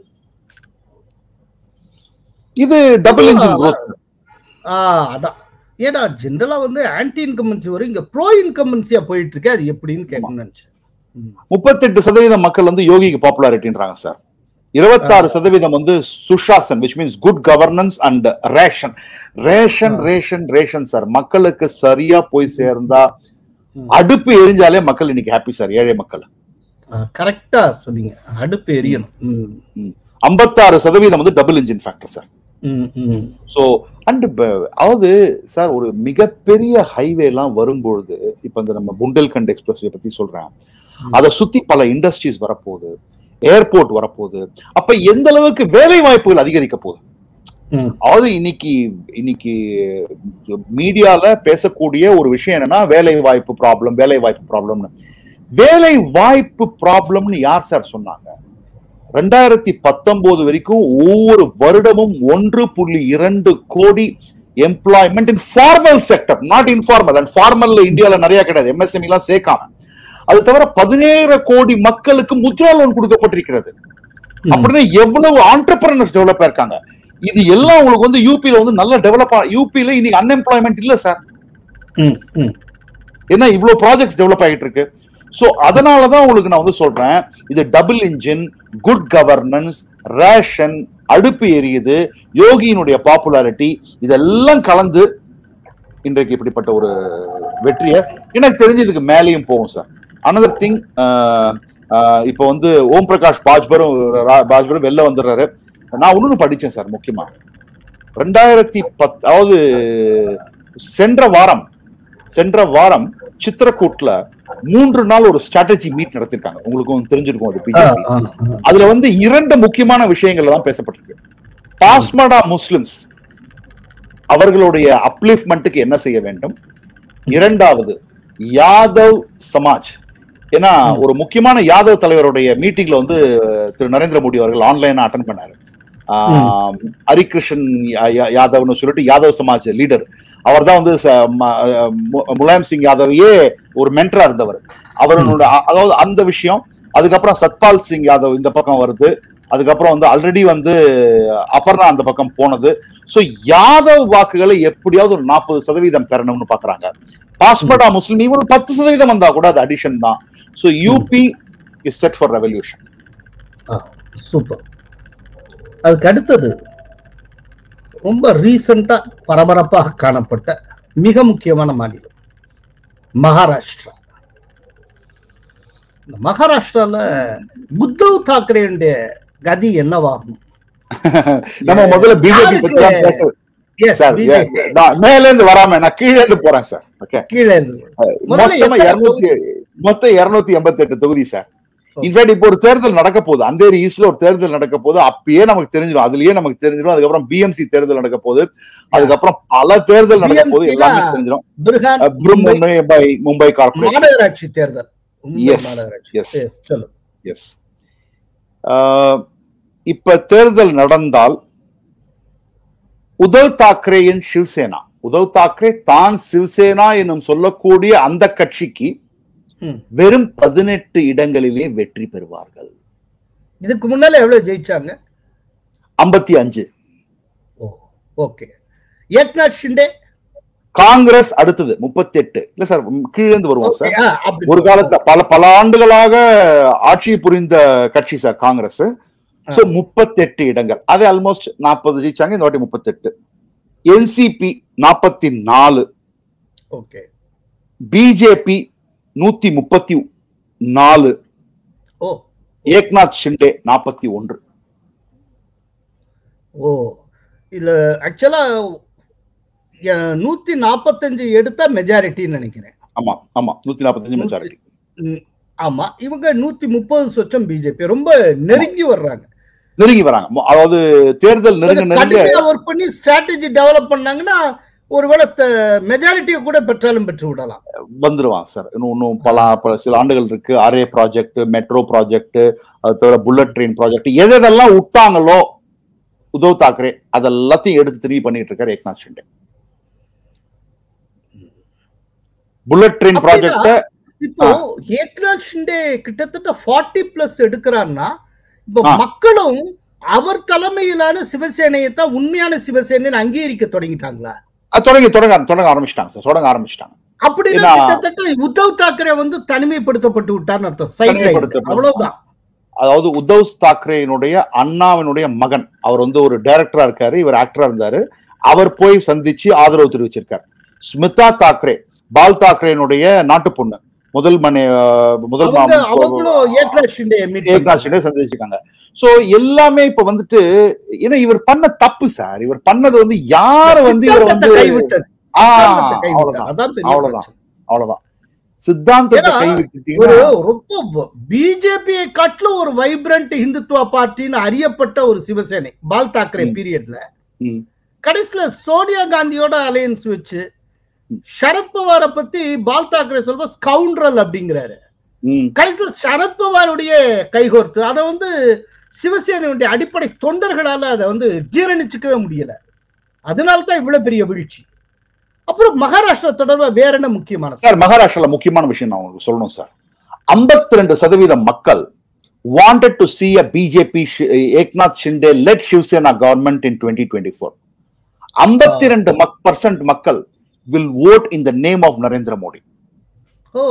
இது டபுள் இன்ஜின் growth ஆ அதான் ஏன்னா ஜென்ரலா வந்து ஆன்டி இன்கம்பன்சி வரும் இங்க ப்ரோ இன்கம்பன்சியா போயிட்டு இருக்கு அது எப்படின்னு கேட்கணும்னு நினைச்சேன் ம். முப்பத்தெட்டு சதவீதம் மக்கள் வந்து யோகிக்கு பாப்புலாரிட்டின்றாங்க சார் இருபத்தாறு சதவீதம் வந்து சுஷாசன் which means good governance and ration ration ration ration sir மக்களுக்கு சரியா போய் சேர்ந்தா ம். அடுப்பு எரிஞ்சாலே மக்கள் இன்னைக்கு ஹாப்பி சார் ஏழை மக்கள் ஆ, கரெக்டா சொன்னீங்க அடுப்பு எரியணும் ம். ஐம்பத்தாறு சதவீதம் வந்து டபுள் இன்ஜின் ஃபேக்டர் சார் ம், ம். ஸோ அண்ட் அதாவது சார் ஒரு மிகப்பெரிய ஹைவே எல்லாம் வரும்பொழுது இப்ப இந்த நம்ம புண்டல்கண்ட் எக்ஸ்பிரஸ் பத்தி சொல்றேன் அதை சுத்தி பல இண்டஸ்ட்ரீஸ் வரப்போகுது ஏர்போர்ட் வரப்போகுது அப்ப எந்த அளவுக்கு வேலை வாய்ப்புகள் அதிகரிக்க போகுது ம். அதாவது இன்னைக்கு இன்னைக்கு மீடியால பேசக்கூடிய ஒரு விஷயம் என்னன்னா வேலை வாய்ப்பு ப்ராப்ளம் வேலை வாய்ப்பு ப்ராப்ளம்னு வேலை வாய்ப்பு ப்ராப்ளம்னு யார் சார் சொன்னாங்க ரெண்டாயிரத்தி பத்தொன்பது வரைக்கும் ஒவ்வொரு வருடமும் ஒன்று புள்ளி இரண்டு crore employment in formal sector not informal and ஃபார்மல்ல இந்தியால நிறைய கிடையாது எம்எஸ்எம்இ எல்லாம் சேர்க்காம அது தவிர பதினேழு கோடி மக்களுக்கு முத்ரா லோன் கொடுக்கப்பட்டிருக்கிறது அப்படின்னா எவ்வளவு ஆண்டர்பிரனர்ஸ் டெவலப் இருக்காங்க இது எல்லாம் உங்களுக்கு வந்து யூபில வந்து நல்ல டெவலப் யூபில இன்னைக்கு அன்எம்ப்ளாய்மெண்ட் இல்ல சார் ம், ம். ஏன்னா இவ்வளவு ப்ராஜெக்ட்ஸ் டெவலப் ஆகிட்டு இருக்கு சோ அதனால தான் உங்களுக்கு நான் வந்து சொல்றேன் இது double engine good governance ration அடுப்பு எரியுது யோகியினுடைய பாப்புலாரிட்டி இதெல்லாம் கலந்து இன்றைக்கு இப்படிப்பட்ட ஒரு வெற்றியை எனக்கு தெரிஞ்சு இதுக்கு மேலேயும் போகும் சார் அனதர் திங் இப்போ வந்து ஓம் பிரகாஷ் பாஜ்பரும் ரா- பாஜ்பரும் வெளில வந்துடுறாரு நான் ஒண்ணு படிச்சேன் சார் முக்கியமா ரெண்டாயிரத்தி பத் அதாவது சென்ற வாரம் சென்ற வாரம் சித்திரக்கூட்ல மூன்று நாள் ஒரு ஸ்ட்ராட்டஜி மீட் நடத்திருக்காங்க உங்களுக்கும் தெரிஞ்சிருக்கும் அது ஆ, பிஜேபி ஆ, ஆ. அதுல வந்து இரண்டு முக்கியமான விஷயங்கள் தான் பேசப்பட்டிருக்கு பாஸ்மடா முஸ்லிம்ஸ் அவர்களுடைய அப்லிஃப்ட்மெண்ட்டுக்கு என்ன செய்ய வேண்டும் இரண்டாவது யாதவ் சமாஜ் ஏன்னா ஒரு முக்கியமான யாதவ் தலைவருடைய மீட்டிங்ல வந்து திரு நரேந்திர மோடி அவர்கள் ஆன்லைனா அட்டன் பண்ணாரு ஆஹ், ஹரிகிருஷ்ணன் யா- யா- யாதவ்னு சொல்லிட்டு யாதவ் சமாஜ் லீடர் அவர் தான் வந்து ச- ம- மு- முலாயம் சிங் யாதவையே ஒரு மென்டரா இருந்தவர் அவரோட அ- அதாவது அந்த விஷயம் அதுக்கப்புறம் சத்பால் சிங் யாதவ் இந்த பக்கம் வருது அதுக்கப்புறம் வந்து ஆல்ரெடி வந்து அபர்ணா அந்த பக்கம் போனது சோ யாதவ் வாக்குகளை எப்படியாவது ஒரு நாற்பது சதவீதம் பெறணும்னு பாக்குறாங்க பாஸ்பர்டா முஸ்லிம் இவரு பத்து சதவீதம் வந்தா கூட அது அடிஷன் தான் so UP is set for revolution ஆ, சூப்பர் அதுக்கு அடுத்தது ரொம்ப ரீசண்டா பரபரப்பாக காணப்பட்ட மிக முக்கியமான மாநிலம் மகாராஷ்டிரா இந்த மகாராஷ்டிரால உத்தவ் தாக்கரேனுடைய கதி என்னவாகும் நம்ம முதல்ல பிஜேபி யாருக்கு- பத்தி தான் பேச Yes, சார் BJP. நான் மேல இருந்து வராம நான் கீழே இருந்து போறேன் சார் ஓகே கீழே இருந்து முதல்ல மொத்தமா எத்தனை இருநூத்தி மொத்தம் இருநூத்தி எண்பத்தி எட்டு தொகுதி சார் இன்ஃபேக்ட் இப்போ ஒரு தேர்தல் நடக்க போகுது அந்தேரி ஈஸ்ட்ல ஒரு தேர்தல் நடக்க போகுது அப்பயே நமக்கு தெரிஞ்சிடும் அதுலயே நமக்கு தெரிஞ்சிடும் அதுக்கப்புறம் பிஎம்சி தேர்தல் நடக்க போகுது அதுக்கப்புறம் பல தேர்தல் நடக்க போகுது BMC எல்லாமே ல தெரிஞ்சிடும் பிருகான் அஹ் பிரும் மும்பை மும்பை மும்பை கார்பரேஷன் மாநகராட்சி தேர்தல் மும்பை Yes, மாநகராட்சி yes. Yes, சொல்லு எஸ் இப்ப தேர்தல் நடந்தால் உத்தவ் தாக்கரேயின் சிவசேனா உத்தவ் தாக்கரே தான் சிவசேனா என்னும் சொல்லக்கூடிய அந்த கட்சிக்கு ம். வெறும் பதினெட்டு இடங்களிலே வெற்றி பெறுவார்கள் இதுக்கு முன்னால எவ்வளவு ஜெயிச்சாங்க ஐம்பத்தி அஞ்சு oh okay Eknath Shinde Congress அடுத்தது முப்பத்தி எட்டு இல்ல சார் கீழே இருந்து வருவோம் சார் ஆ, அப்படி ஒரு காலத்துல பல பல ஆண்டுகளாக ஆட்சி புரிந்த கட்சி சார் காங்கிரஸ் சோ முப்பத்தெட்டு இடங்கள் அது ஆல்மோஸ்ட் நாற்பது ஜெயிச்சாங்க இந்த வாட்டி முப்பத்தெட்டு என்சிபி நாற்பத்தி நாலு ஓகே பிஜேபி நூத்தி முப்பத்தி நாலு ஓ ஏக்நாத் ஷிண்டே நாற்பத்தி ஒன்று ஓ இதுல ஆக்சுவலா நூத்தி நாற்பத்தஞ்சு எடுத்தா மெஜாரிட்டின்னு நினைக்கிறேன் ஆமா ஆமா நூத்தி நாற்பத்தஞ்சு மெஜாரிட்டி ம், ஆமா இவங்க நூத்தி முப்பது சொச்சம் பிஜேபி ரொம்ப நெருங்கி வர்றாங்க நெருங்கி வராங்க மொ- அதாவது தேர்தல் நெருங்க நெருங்க ஒர்க் பண்ணி ஸ்ட்ராட்டஜி டெவலப் பண்ணாங்கன்னா ஒருவேளை மெஜாரிட்டியை கூட பெற்றாலும் பெற்று விடலாம் வந்துருவாங்க சார் இன்னும் இன்னும் பல பல சில ஆண்டுகள் இருக்கு அரே ப்ராஜெக்ட் மெட்ரோ ப்ராஜெக்ட் அது தவிர புல்லட் ட்ரெயின் ப்ராஜெக்ட் எது எதெல்லாம் விட்டாங்களோ உத்தவ் தாக்கரே அதெல்லாத்தையும் எடுத்து திரும்பி பண்ணிட்டு இருக்காரு ஏக்நாத் ஷிண்டே புல்லட் ட்ரெயின் அப்படின்னா, ப்ராஜெக்ட் இப்போ ஏக்நாத் ஷிண்டே கிட்டத்தட்ட ஃபார்ட்டி பிளஸ் எடுக்கிறாருன்னா இப்போ ஆ. மக்களும் அவர் தலைமையிலான சிவசேனையை தான் உண்மையான சிவசேனைன்னு அங்கீகரிக்க தொடங்கிட்டாங்களா தொடங்கி தொடங்க தொடங்க ஆரம்பிச்சிட்டாங்க சார் தொடங்க ஆரம்பிச்சிட்டாங்க அப்படின்னா ஏன்னா- கிட்டத்தட்ட உத்தவ் தாக்கரே வந்து தனிமைப்படுத்தப்பட்டு விட்டார்னு அர்த்தம் சைட் தனிமைப்படுத்தப்பட்டு- அவ்வளவுதான் அதாவது உத்தவ் தாக்கரேனுடைய அண்ணாவினுடைய மகன் அவர் வந்து ஒரு டைரக்டரா இருக்காரு இவர் ஆக்டரா இருந்தாரு அவர் போய் சந்திச்சு ஆதரவு தெரிவிச்சிருக்காரு ஸ்மிதா தாக்கரே பால் தாக்கரேனுடைய நாட்டு பொண்ணு முதல் மனை அஹ், முதல் அவங்க மா- அவங்களும் ஏக்நாத் ஷிண்டே மீட் ஏக்நாத் ஷிண்டே சந்திச்சிருக்காங்க சோ எல்லாமே இப்ப வந்துட்டு ஏன்னா இவர் பண்ண தப்பு சார் இவர் பண்ணது வந்து யாரு வந்து இவர் வந்து கைவிட்டது ஆ, சித்தாந்தத்தை கைவிட்டது. அவ்வளவுதான் அதான் பெரிய அவ்வளவுதான். பிரச்சனை. அவ்வளவுதான் சித்தாந்தத்தை ஏன்னா, ஒரு கைவிட்டுட்டீங்கன்னா ரொம்ப பிஜேபியை காட்டிலும் ஒரு வைப்ரண்ட் இந்துத்துவ பார்ட்டின்னு அறியப்பட்ட ஒரு சிவசேனை பால் தாக்கரே ம். பீரியட்ல ம். கடைசியில சோனியா காந்தியோட அலையன்ஸ் வச்சு சரத்பவாரை பத்தி பால் தாக்கரே சொல்வ ஸ்கவுண்ட்ரல் அப்படிங்கிறாரு ம், கடைசியில சரத்பவாருடைய கைகோர்த்து அதை வந்து சிவசேனையுடைய அடிப்படை தொண்டர்களால அதை வந்து ஜீரணிச்சுக்கவே முடியல அதனால தான் இவ்வளவு பெரிய வீழ்ச்சி அப்புறம் மகாராஷ்டிரா தொடர்பா வேற என்ன முக்கியமான சார் மகாராஷ்டிரால முக்கியமான விஷயம் நான் உங்களுக்கு சொல்லணும் சார் ஐம்பத்தி ரெண்டு சதவீதம் மக்கள் wanted to see a BJP sh- Eknath Shinde led Shiv Sena government in 2024. ஐம்பத்தி ரெண்டு பர்சன்ட் மக்கள் will vote in the name of Narendra Modi ஓ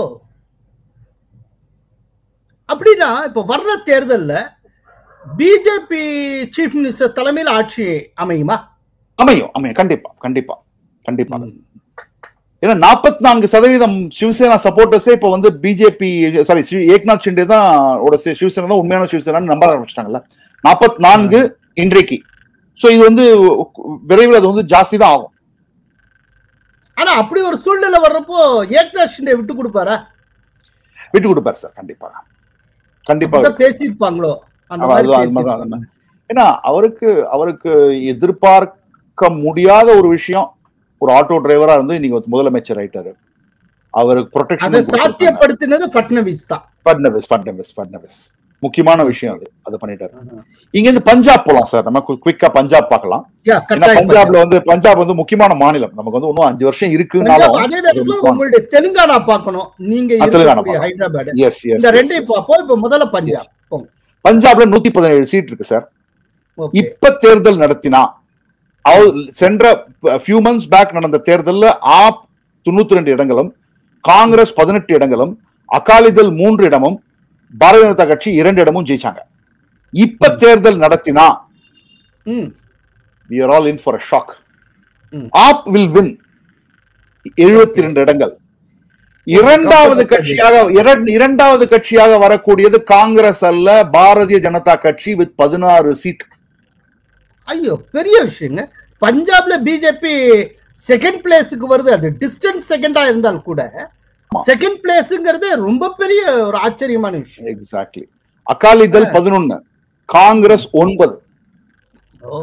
அப்படின்னா இப்ப வர்ற தேர்தல்ல பிஜேபி சீஃப் மினிஸ்டர் தலைமையில் ஆட்சி அமையுமா அமையும் அமையும் கண்டிப்பா கண்டிப்பா கண்டிப்பா ஏன்னா நாற்பத்தி நான்கு சதவீதம் சிவசேனா சப்போர்ட்டர்ஸே இப்ப வந்து பிஜேபி சாரி ஏக்நாத் ஷிண்டே தான் ஓட சி- சிவசேனா தான் உண்மையான சிவசேனான்னு நம்ப ஆரம்பிச்சிட்டாங்கல்ல நாற்பத்தி நான்கு இன்றைக்கு சோ இது வந்து விரைவில் அது வந்து ஜாஸ்தி தான் ஆகும் ஆனா அப்படி ஒரு சூழ்நிலை வர்றப்போ ஏக்நாத் ஷிண்டே விட்டு கொடுப்பாரா விட்டு கொடுப்பாரு சார் கண்டிப்பா கண்டிப்பா அப்படிதான் பேசியிருப்பாங்களோ அந்த அவ- மாதிரி அது- அது மாதிரி தான், அது பேசியிருப்பாங்க. மாதிரி. ஏன்னா அவருக்கு அவருக்கு எதிர்பார்க்க முடியாத ஒரு விஷயம் ஒரு ஆட்டோ டிரைவரா இருந்து நீங்க ஒரு முதலமைச்சர் ஆயிட்டாரு அவருக்கு அதை ப்ரொடெக்ஷன் சாத்தியப்படுத்தினது ஃபட்னவிஸ் தான் ஃபட்னவிஸ் ஃபட்னவிஸ் ஃபட்னவிஸ் முக்கியமான விஷயம் அது அதை பண்ணிட்டாரு இங்க இருந்து பஞ்சாப் போலாம் சார் நம்ம குவிக்கா பஞ்சாப் பார்க்கலாம் யா, ஏன்னா கட்டாயம் பஞ்சாப்ல வந்து பஞ்சாப் வந்து முக்கியமான மாநிலம் நமக்கு வந்து இன்னும் அஞ்சு வருஷம் பஞ்சாப் இருக்குனாலும் அதே நேரத்துல உங்களுடைய தெலுங்கானா பார்க்கணும் நீங்க ஆ, தெலுங்கானா இருக்கக்கூடிய பார்க்கணும். ஹைதராபாத் எஸ் எஸ் இந்த ரெண்டையும் பார்ப்போம் இப்ப முதல்ல பஞ்சாப் போங்க. பஞ்சாப்ல நூத்தி பதினேழு சீட் இருக்கு சார் Okay. இப்ப தேர்தல் நடத்தினா அவ- சென்ற ஃபியூ மந்த்ஸ் பேக் நடந்த தேர்தல்ல ஆப் தொண்ணூத்தி ரெண்டு இடங்களும் காங்கிரஸ் பதினெட்டு இடங்களும் அகாலிதள் மூன்று இடமும் பாரதிய ஜனதா கட்சி இரண்டு இடமும் ஜெயிச்சாங்க இப்ப தேர்தல் நடத்தினா ம், we are all in for a shock ம். ஆப் வில் வின் எழுபத்தி ரெண்டு இடங்கள் இரண்டாவது கட்சியாக இரண்- இரண்டாவது கட்சியாக வரக்கூடியது காங்கிரஸ் அல்ல பாரதிய ஜனதா கட்சி வித் பதினாறு சீட் ஐயோ பெரிய விஷயங்க பஞ்சாப்ல பிஜேபி செகண்ட் பிளேஸுக்கு வருது அது டிஸ்டன்ஸ் செகண்டா இருந்தால் கூட செகண்ட் பிளேஸ்ங்கிறது ரொம்ப பெரிய ஒரு ஆச்சரியமான விஷயம் எக்ஸாக்ட்லி அகாலிதள் பதினொன்னு காங்கிரஸ் ஒன்பது ஓ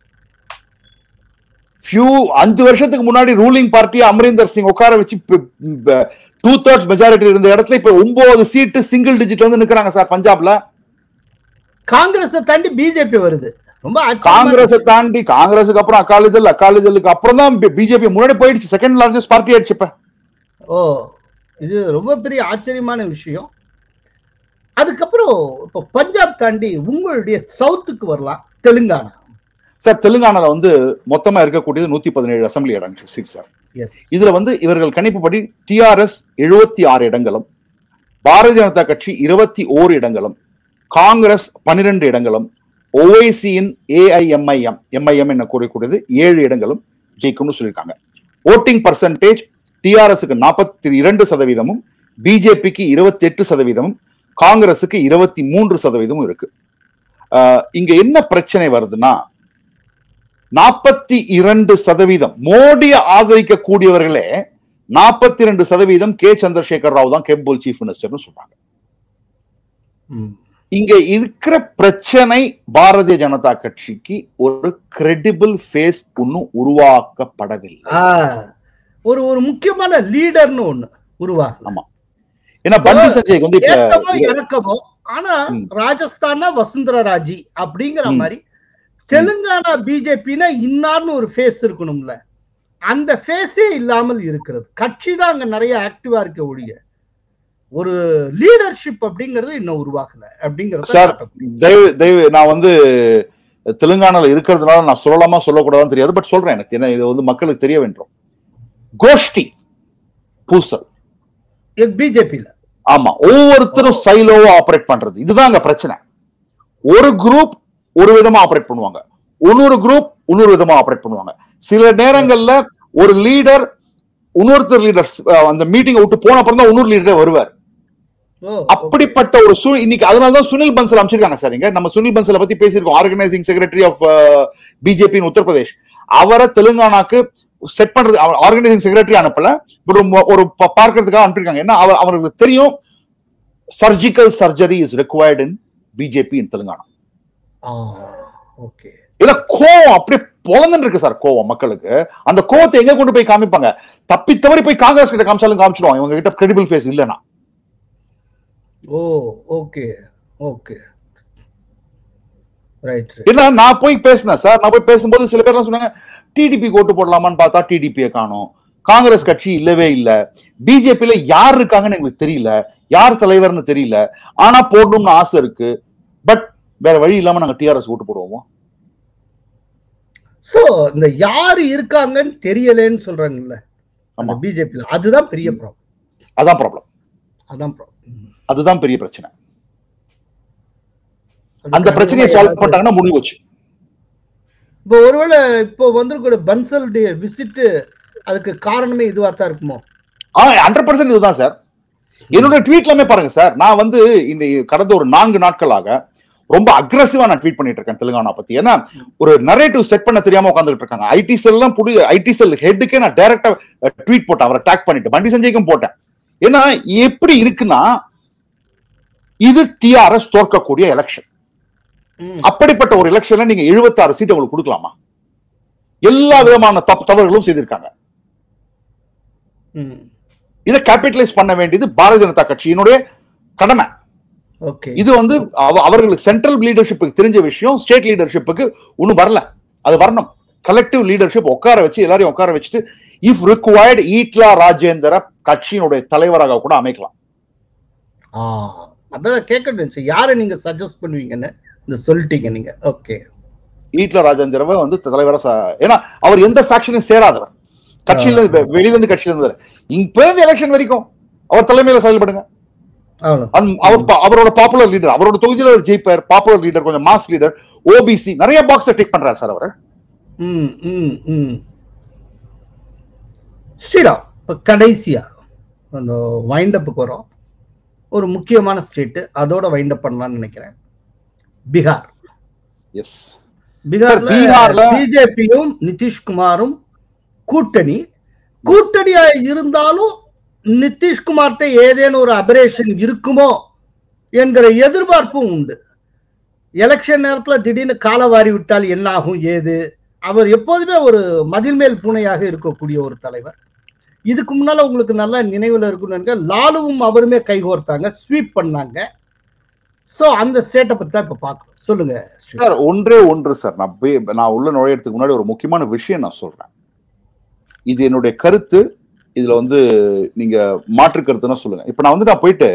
ஃபியூ அஞ்சு வருஷத்துக்கு முன்னாடி ரூலிங் பார்ட்டி அமரீந்தர் சிங் உட்கார வச்சு டூ தேர்ட்ஸ் மெஜாரிட்டி இருந்த இடத்துல இப்ப ஒன்பது சீட்டு சிங்கிள் டிஜிட் வந்து நிக்கிறாங்க சார் பஞ்சாப்ல காங்கிரஸ் தாண்டி பிஜேபி வருது ரொம்ப ஆச்சரியமான காங்கிரஸை தாண்டி காங்கிரஸுக்கு அப்புறம் அகாலிதள் அகாலிதளுக்கு அப்புறம் தான் பிஜேபி முன்னாடி போயிடுச்சு செகண்ட் லார்ஜஸ்ட் பார்ட்டி ஆயிடுச்சு இப்ப ஓ இது ரொம்ப பெரிய ஆச்சரியமான விஷயம் அதுக்கப்புறம் இப்போ பஞ்சாப் தாண்டி உங்களுடைய சவுத்துக்கு வரலாம் தெலுங்கானா சார் தெலுங்கானால வந்து மொத்தமா இருக்கக்கூடியது நூத்தி பதினேழு அசம்பிளி இடங்கள் சீட் சார் எஸ் இதுல வந்து இவர்கள் கணிப்புப்படி டிஆர்எஸ் எழுபத்தி ஆறு இடங்களும் பாரதிய ஜனதா கட்சி இருபத்தி ஓரு இடங்களும் காங்கிரஸ் பன்னிரண்டு இடங்களும் ஓஐசியின் ஏஐஎம்ஐஎம் எம்ஐஎம் என்ன கூறக்கூடியது ஏழு இடங்களும் ஜெயிக்கும்னு சொல்லியிருக்காங்க ஓட்டிங் பர்சன்டேஜ் டிஆர்எஸ்க்கு நாற்பத்தி இரண்டு சதவீதமும் பிஜேபிக்கு இருபத்தி எட்டு சதவீதமும் காங்கிரஸுக்கு இருபத்தி மூன்று சதவீதமும் இருக்கு ஆஹ் இங்க என்ன பிரச்சனை வருதுன்னா நாற்பத்தி இரண்டு சதவீதம் மோடியை ஆதரிக்கக்கூடியவர்களே நாற்பத்தி இரண்டு சதவீதம் கே சந்திரசேகர் ராவ் தான் கேபிள் சீஃப் மினிஸ்டர்னு சொல்றாங்க இங்க இருக்கிற பிரச்சனை பாரதிய ஜனதா கட்சிக்கு ஒரு கிரெடிபிள் ஃபேஸ் இன்னும் உருவாக்கப்படவில்லை ஒரு ஒரு முக்கியமான லீடர்னு ஒண்ணு உருவாகும் ஆமா ஏன்னா பண்டி சஞ்சய் வந்து ஏற்றமோ இப்ப இறக்கமோ ஆனா ம். ராஜஸ்தானா வசுந்தரா ராஜி அப்படிங்கிற ம். மாதிரி தெலுங்கானா பிஜேபினா இன்னார்னு ஒரு ஃபேஸ் இருக்கணும்ல அந்த ஃபேஸே இல்லாமல் இருக்கிறது கட்சி தான் அங்க நிறைய ஆக்டிவா இருக்க ஒழிய ஒரு லீடர்ஷிப் அப்படிங்கிறது இன்னும் உருவாகல அப்படிங்கறத சார், காட்டணும். தயவு தயவு நான் வந்து தெலுங்கானால இருக்கிறதுனால நான் சொல்லலாமா சொல்லக்கூடாதுன்னு தெரியாது பட் சொல்றேன் எனக்கு ஏன்னா இது வந்து மக்களுக்கு தெரிய வேண்டும் கோஷ்டி பூசல் பிஜேபியில ஆமா ஒவ்வொருத்தரும் சைலோவா ஆபரேட் பண்றது இதுதான் அங்க பிரச்சனை ஒரு குரூப் ஒரு விதமா ஆபரேட் பண்ணுவாங்க இன்னொரு குரூப் இன்னொரு விதமா ஆபரேட் பண்ணுவாங்க சில நேரங்கள்ல ஒரு லீடர் இன்னொருத்தர் லீடர் அந்த மீட்டிங் விட்டு போன அப்புறம் தான் இன்னொரு லீடரே வருவார் ஓ, அப்படிப்பட்ட ஒரு சூ இன்னைக்கு அதனாலதான் சுனில் பன்சல் அமைச்சிருக்காங்க சார் இங்க நம்ம சுனில் பன்சலை பத்தி பேசியிருக்கோம் organising secretary of BJP Uttar Pradesh அவரை தெலுங்கானாக்கு செட் பண்றது அவர் ஆர்கனைசிங் செக்ரட்டரி அனுப்பல பட் ஒரு ப- பார்க்கறதுக்காக அனுப்பியிருக்காங்க ஏன்னா அவர் அவருக்கு தெரியும் surgical surgery is required in BJP in Telangana ஆ, ஓகே இல்ல கோவம் அப்படியே பொழந்துட்டு இருக்கு சார் கோவம் மக்களுக்கு அந்த கோவத்தை எங்க கொண்டு போய் காமிப்பாங்க தப்பி தவறி போய் காங்கிரஸ் கிட்ட காமிச்சாலும் காமிச்சிடுவாங்க இவங்க கிட்ட கிரெடிபிள் ஃபேஸ் இல்லைன்னா ஓ ஓகே ஓகே ரைட் ஏன்னா நான் போய் பேசினேன் சார் நான் போய் பேசும்போது சில பேர்லாம் சொன்னாங்க டிடிபி ஓட்டு போடலாமான்னு பார்த்தா டிடிபியை காணோம் காங்கிரஸ் கட்சி இல்லவே இல்ல பிஜேபியில யார் இருக்காங்கன்னு எங்களுக்கு தெரியல யார் தலைவர்னு தெரியல ஆனா போடணும்னு ஆசை இருக்கு பட் வேற வழி இல்லாம நாங்க டிஆர்எஸ் ஓட்டு போடுவோம் சோ இந்த யாரு இருக்காங்கன்னு தெரியலன்னு சொல்றாங்கல்ல அந்த ஆமா. பிஜேபி அதுதான் பெரிய ப்ராப்ளம் அதான் ப்ராப்ளம் அதான் ப்ராப்ளம் அதுதான் பெரிய பிரச்சனை அந்த பிரச்சனையை சால்வ் பண்ணிட்டாங்கன்னா முடிவு வச்சு இப்போ ஒருவேளை இப்போ வந்திருக்கிற பன்சலுடைய விசிட் அதுக்கு காரணமே இதுவா தான் இருக்குமோ ஹண்ட்ரட் பர்சன்ட் இதுதான் சார் என்னோட ட்வீட்லாமே பாருங்க சார் நான் வந்து இந்த கடந்த ஒரு நான்கு நாட்களாக ரொம்ப அக்ரஸிவா நான் ட்வீட் பண்ணிட்டு இருக்கேன் தெலுங்கானா பத்தி ஏன்னா ஒரு நரேட்டிவ் செட் பண்ண தெரியாம உட்காந்துட்டு இருக்காங்க ஐடி செல் எல்லாம் புடி ஐடி செல் ஹெட்டுக்கே நான் டைரக்டா ட்வீட் போட்டேன் அவரை டேக் பண்ணிட்டு பண்டி சஞ்சய்க்கும் போட்டேன் ஏன்னா எப்படி இருக்குன்னா இது டிஆர்எஸ் தோற்கக்கூடிய எலெக்ஷன் ம். அப்படிப்பட்ட ஒரு எலெக்ஷன்ல நீங்க 76 சீட் உங்களுக்கு கொடுக்கலாமா எல்லா விதமான தப்பு தவறுகளும் செய்திருக்காங்க ம். இதை கேபிட்டலைஸ் பண்ண வேண்டியது பாரதிய ஜனதா கட்சியினுடைய கடமை ஓகே இது வந்து அவ- அவர்களுக்கு சென்ட்ரல் லீடர்ஷிப்புக்கு தெரிஞ்ச விஷயம் ஸ்டேட் லீடர்ஷிப்புக்கு ஒன்றும் வரல அது வரணும் கலெக்டிவ் லீடர்ஷிப் உட்கார வச்சு எல்லாரையும் உட்கார வச்சுட்டு இஃப் ரிக்வயர்டு ஈட்லா ராஜேந்திர கட்சியினுடைய தலைவராக கூட அமைக்கலாம் ஆ அதான் கேட்கணும் இருந்துச்சு. யாரை நீங்க சஜஸ்ட் பண்ணுவீங்கன்னு இந்த சொல்லிட்டீங்க நீங்க ஓகே ஈட்லா ராஜேந்திரவை வந்து தலைவரா ச- ஏன்னா அவர் எந்த ஃபேக்ஷனையும் சேராதவர் கட்சியில வெ- வெளியில இருந்து கட்சியில இருந்தாரு இப்ப இருந்து எலெக்ஷன் வரைக்கும் அவர் தலைமையில செயல்படுங்க அவ்வளவு அந்- அவர் பா- அவரோட பாப்புலர் லீடர் அவரோட தொகுதியில ஒரு ஜெயிப்பார் பாப்புலர் லீடர் கொஞ்சம் மாஸ் லீடர் ஓபிசி நிறைய பாக்ஸ் டேக் பண்றாரு சார் அவர் ம் ம் ம் ஸ்ரீராம் இப்போ கடைசியா அந்த வைண்ட் அப்புக்கு வரோம் ஒரு முக்கியமான ஸ்டேட் அதோட வைண்ட் அப் பண்ணலாம்னு நினைக்கிறேன் பீகார் எஸ் பீகார்ல பீகார்ல- பிஜேபியும் நிதிஷ்குமாரும் கூட்டணி கூட்டணியா இருந்தாலும் நிதிஷ்குமார்கிட்ட ஏதேனும் ஒரு அபரேஷன் இருக்குமோ என்கிற எதிர்பார்ப்பும் உண்டு எலெக்ஷன் நேரத்துல திடீர்னு கால வாரி விட்டால் என்ன ஆகும் ஏது அவர் எப்போதுமே ஒரு மதில் மேல் பூனையாக இருக்கக்கூடிய ஒரு தலைவர் இதுக்கு முன்னால உங்களுக்கு நல்லா நினைவுல இருக்குன்னு நினைக்கிறேன். லாலுவும் அவருமே கைகோர்த்தாங்க ஸ்வீப் பண்ணாங்க சோ அந்த ஸ்டேட்டை பத்தி தான் இப்ப பாக்குறோம் சொல்லுங்க ஸ்ரீ. சார் ஒன்றே ஒன்று சார் நான் போய்- நான் உள்ள நுழையறதுக்கு முன்னாடி ஒரு முக்கியமான விஷயம் நான் சொல்றேன் இது என்னுடைய கருத்து இதுல வந்து நீங்க மாற்று கருத்துன்னா சொல்லுங்க இப்ப நான் வந்து நான் போயிட்டு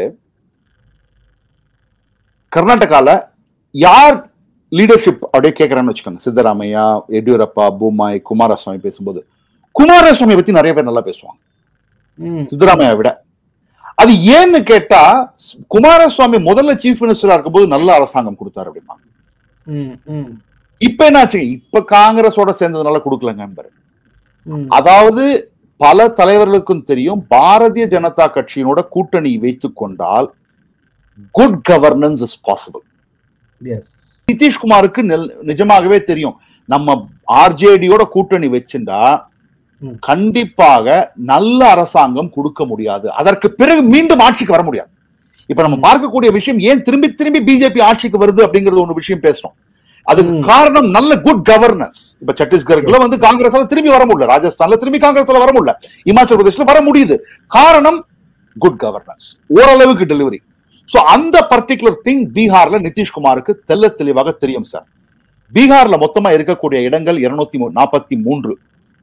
கர்நாடகால யார் லீடர்ஷிப் அப்படியே கேட்கறேன்னு வச்சுக்கோங்க சித்தராமையா எடியூரப்பா பூமாய் குமாரசுவாமி பேசும்போது குமாரசுவாமி பத்தி நிறைய பேர் நல்லா பேசுவாங்க ம், சித்தராமையா விட அது ஏன்னு கேட்டா குமாரசுவாமி முதல்ல சீஃப் மினிஸ்டரா இருக்கும்போது நல்ல அரசாங்கம் கொடுத்தாரு அப்படின்னா ம், ம், இப்ப என்னாச்சு இப்ப காங்கிரஸோட சேர்ந்ததுனால கொடுக்கலங்க நண்பர் ம். அதாவது பல தலைவர்களுக்கும் தெரியும் பாரதிய ஜனதா கட்சியினோட கூட்டணி வைத்துக் கொண்டால் good governance is possible Yes. நிதிஷ்குமாருக்கு நெல்- நிஜமாகவே தெரியும் நம்ம ஆர்ஜேடியோட கூட்டணி வச்சுண்டா ம். கண்டிப்பாக நல்ல அரசாங்கம் கொடுக்க முடியாது அதற்கு பிறகு மீண்டும் ஆட்சிக்கு வர முடியாது இப்ப நம்ம ம். பார்க்கக்கூடிய விஷயம் ஏன் திரும்பி திரும்பி பிஜேபி ஆட்சிக்கு வருது அப்படிங்கறது ஒரு விஷயம் பேசுறோம் அதுக்கு ம். காரணம் நல்ல குட் கவர்னன்ஸ் இப்ப சத்தீஸ்கர்ல வந்து காங்கிரஸால திரும்பி வர முடியல ராஜஸ்தான்ல திரும்பி காங்கிரஸ்ல வர முடியல இமாச்சல பிரதேஷ்ல வர முடியுது காரணம் குட் கவர்னன்ஸ் ஓரளவுக்கு டெலிவரி சோ அந்த பர்டிகுலர் திங் பீகார்ல நிதிஷ்குமாருக்கு தெல்ல தெளிவாக தெரியும் சார் பீகார்ல மொத்தமா இருக்கக்கூடிய இடங்கள் இருநூத்தி நாற்பத்தி மூன்று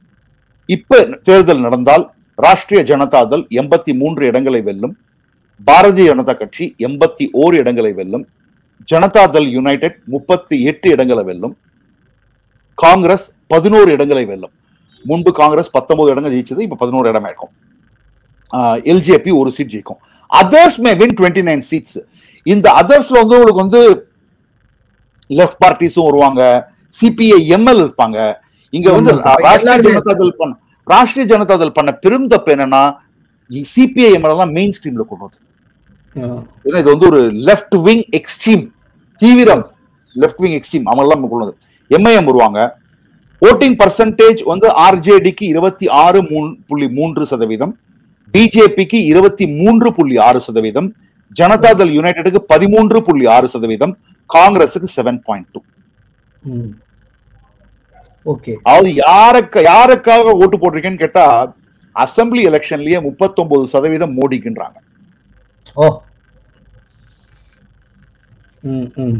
இப்ப தேர்தல் நடந்தால் ராஷ்டிரிய ஜனதா தள் எண்பத்தி மூன்று இடங்களை வெல்லும் பாரதிய ஜனதா கட்சி எண்பத்தி ஓரு இடங்களை வெல்லும் ஜனதா தள் யுனைடெட் முப்பத்தி எட்டு இடங்களை வெல்லும் காங்கிரஸ் பதினோரு இடங்களை வெல்லும் முன்பு காங்கிரஸ் பத்தொன்பது இடங்கள் ஜெயிச்சது இப்ப பதினோரு இடமா இருக்கும் எல்ஜேபி ஒரு சீட் ஜெயிக்கும் others may win twenty nine seats இந்த அதர்ஸ்ல வந்து உங்களுக்கு வந்து லெஃப்ட் பார்ட்டிஸும் வருவாங்க சிபிஐ எம்எல் இருப்பாங்க இங்க வந்து ஆமா, இப்ப ராஷ்டிரிய எல்லாருமே ஜனதா தள் பண்ண ராஷ்டிரிய ஜனதா தள் பண்ண பெரும் தப்பு என்னன்னா சிபிஐ எம்எல் எல்லாம் மெயின் ஸ்ட்ரீம்ல கொண்டு வந்து ம். ஏன்னா இது வந்து ஒரு லெஃப்ட் விங் எக்ஸ்ட்ரீம் தீவிரம் லெஃப்ட் விங் எக்ஸ்ட்ரீம் அவங்க எல்லாம் கொண்டு எம்ஐஎம் வருவாங்க ஓட்டிங் பர்சன்டேஜ் வந்து ஆர்ஜேடிக்கு இருபத்தி ஆறு மூணு புள்ளி மூன்று சதவீதம் பிஜேபிக்கு இருபத்தி மூன்று புள்ளி ஆறு சதவீதம் ஜனதாதள் யுனைடெடுக்கு பதிமூன்று புள்ளி ஆறு சதவீதம் காங்கிரஸுக்கு செவன் பாயிண்ட் டூ ம். ஓகே அதாவது யாருக்கு யாருக்காக ஓட்டு போட்டிருக்கேன்னு கேட்டா அசெம்பிளி எலெக்ஷன்லயே முப்பத்தொன்பது சதவீதம் மோடிக்குன்றாங்க ஓ ம், ம்.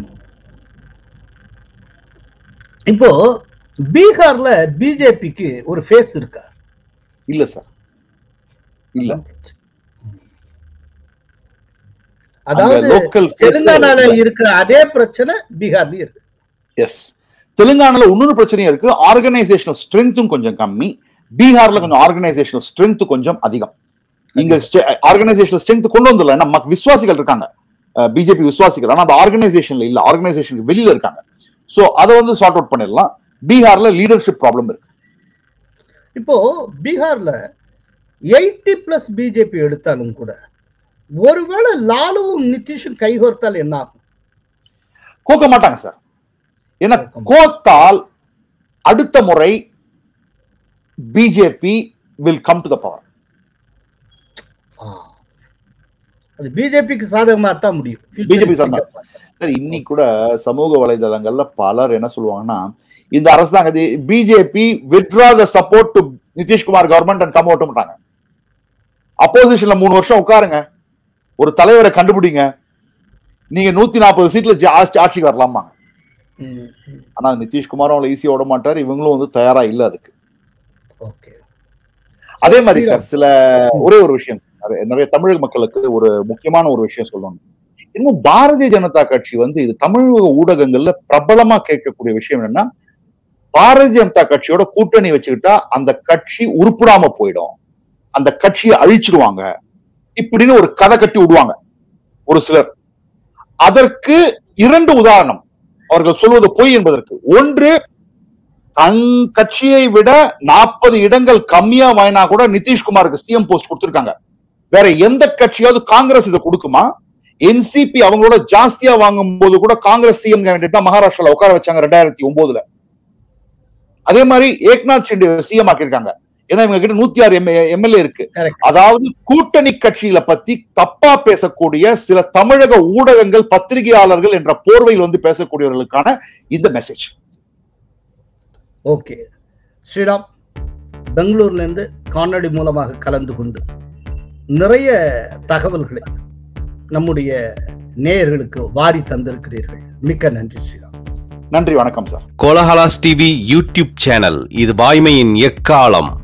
இப்போ பீகார்ல பிஜேபிக்கு ஒரு ஃபேஸ் இருக்கா இல்ல சார் இல்ல அதாவது local face- தெலுங்கானால இருக்கிற அதே பிரச்சனை பீகார்லயும் இருக்கு எஸ் தெலுங்கானால இன்னொரு பிரச்சனையும் இருக்கு ஆர்கனைசேஷனல் ஸ்ட்ரென்த்தும் கொஞ்சம் கம்மி பீகார்ல கொஞ்சம் ஆர்கனைசேஷனல் ஸ்ட்ரென்த் கொஞ்சம் அதிகம் இங்க ஆர்கனைசேஷனல் ஸ்ட்ரென்த் கொண்டு வந்துடல ஏன்னா மக்க- விசுவாசிகள் இருக்காங்க பிஜேபி விசுவாசிகள் ஆனா அந்த ஆர்கனைசேஷன்ல இல்ல ஆர்கனைசேஷனுக்கு வெளியில இருக்காங்க சோ அதை வந்து சார்ட் அவுட் பண்ணிடலாம் பீகார்ல லீடர்ஷிப் ப்ராப்ளம் இருக்கு இப்போ பீகார்ல எயிட்டி பிளஸ் பிஜேபி எடுத்தாலும் கூட ஒருவேளை லாலுவும் நிதிஷும் கைகோர்த்தால் என்ன ஆகும் கோக்க மாட்டாங்க சார் ஏன்னா கோக்க மாட்டாங்க. கோத்தால் அடுத்த முறை BJP will come to the power ஆ. அது பிஜேபிக்கு சாதகமா தான் முடியும் BJP சாதகமா. சார் இன்னைக்கு கூட சமூக வலைதளங்கள்ல பலர் என்ன சொல்லுவாங்கன்னா இந்த அரசாங்க BJP withdraw the support to Nitish Kumar government and come அவுட்ன்றாங்க அப்போசிஷன்ல மூணு வருஷம் உட்காருங்க ஒரு தலைவரை கண்டுபிடிங்க நீங்க நூத்தி நாற்பது சீட்ல ஜா- ஆட்சி- ஆட்சிக்கு வரலாமா ம், ம். ஆனா நிதிஷ்குமாரும் அவ்வளவு ஈஸியா விட மாட்டார் இவங்களும் வந்து தயாரா இல்ல அதுக்கு ஓகே அதே மாதிரி சார் சில ஒரே ஒரு விஷயம் நிறைய- நிறைய தமிழக மக்களுக்கு ஒரு முக்கியமான ஒரு விஷயம் சொல்லணும் இன்னும் பாரதிய ஜனதா கட்சி வந்து இது தமிழக ஊடகங்கள்ல பிரபலமா கேட்கக்கூடிய விஷயம் என்னன்னா பாரதிய ஜனதா கட்சியோட கூட்டணி வச்சுக்கிட்டா அந்த கட்சி உருப்படாம போயிடும் அந்த கட்சியை அழிச்சிடுவாங்க இப்படின்னு ஒரு கதை கட்டி விடுவாங்க ஒரு சிலர் அதற்கு இரண்டு உதாரணம் அவர்கள் சொல்வது பொய் என்பதற்கு ஒன்று தன் கட்சியை விட நாற்பது இடங்கள் கம்மியா வாங்கினா கூட நிதிஷ்குமாருக்கு சிஎம் போஸ்ட் கொடுத்திருக்காங்க வேற எந்த கட்சியாவது காங்கிரஸ் இதை கொடுக்குமா என்சிபி அவங்களோட ஜாஸ்தியா வாங்கும் போது கூட காங்கிரஸ் சிஎம் கேண்டிடேட் தான் மகாராஷ்டிரால உட்கார வச்சாங்க ரெண்டாயிரத்தி ஒன்பதுல அதே மாதிரி ஏக்நாத் ஷிண்டே சிஎம் ஆக்கியிருக்காங்க ஏன்னா இவங்க கிட்ட நூத்தி ஆறு எம்எல்ஏ இருக்கு கரெக்ட் அதாவது கூட்டணி கட்சியில பத்தி தப்பா பேசக்கூடிய சில தமிழக ஊடகங்கள் பத்திரிகையாளர்கள் என்ற போர்வையில் வந்து பேசக்கூடியவர்களுக்கான இந்த மெசேஜ் ஓகே ஸ்ரீராம் பெங்களூர்ல இருந்து காணொளி மூலமாக கலந்து கொண்டு நிறைய தகவல்களை நம்முடைய நேயர்களுக்கு வாரி தந்திருக்கிறீர்கள் மிக்க நன்றி ஸ்ரீராம் நன்றி வணக்கம் sir Kolahalas TV YouTube channel இது வாய்மையின் எக்காலம்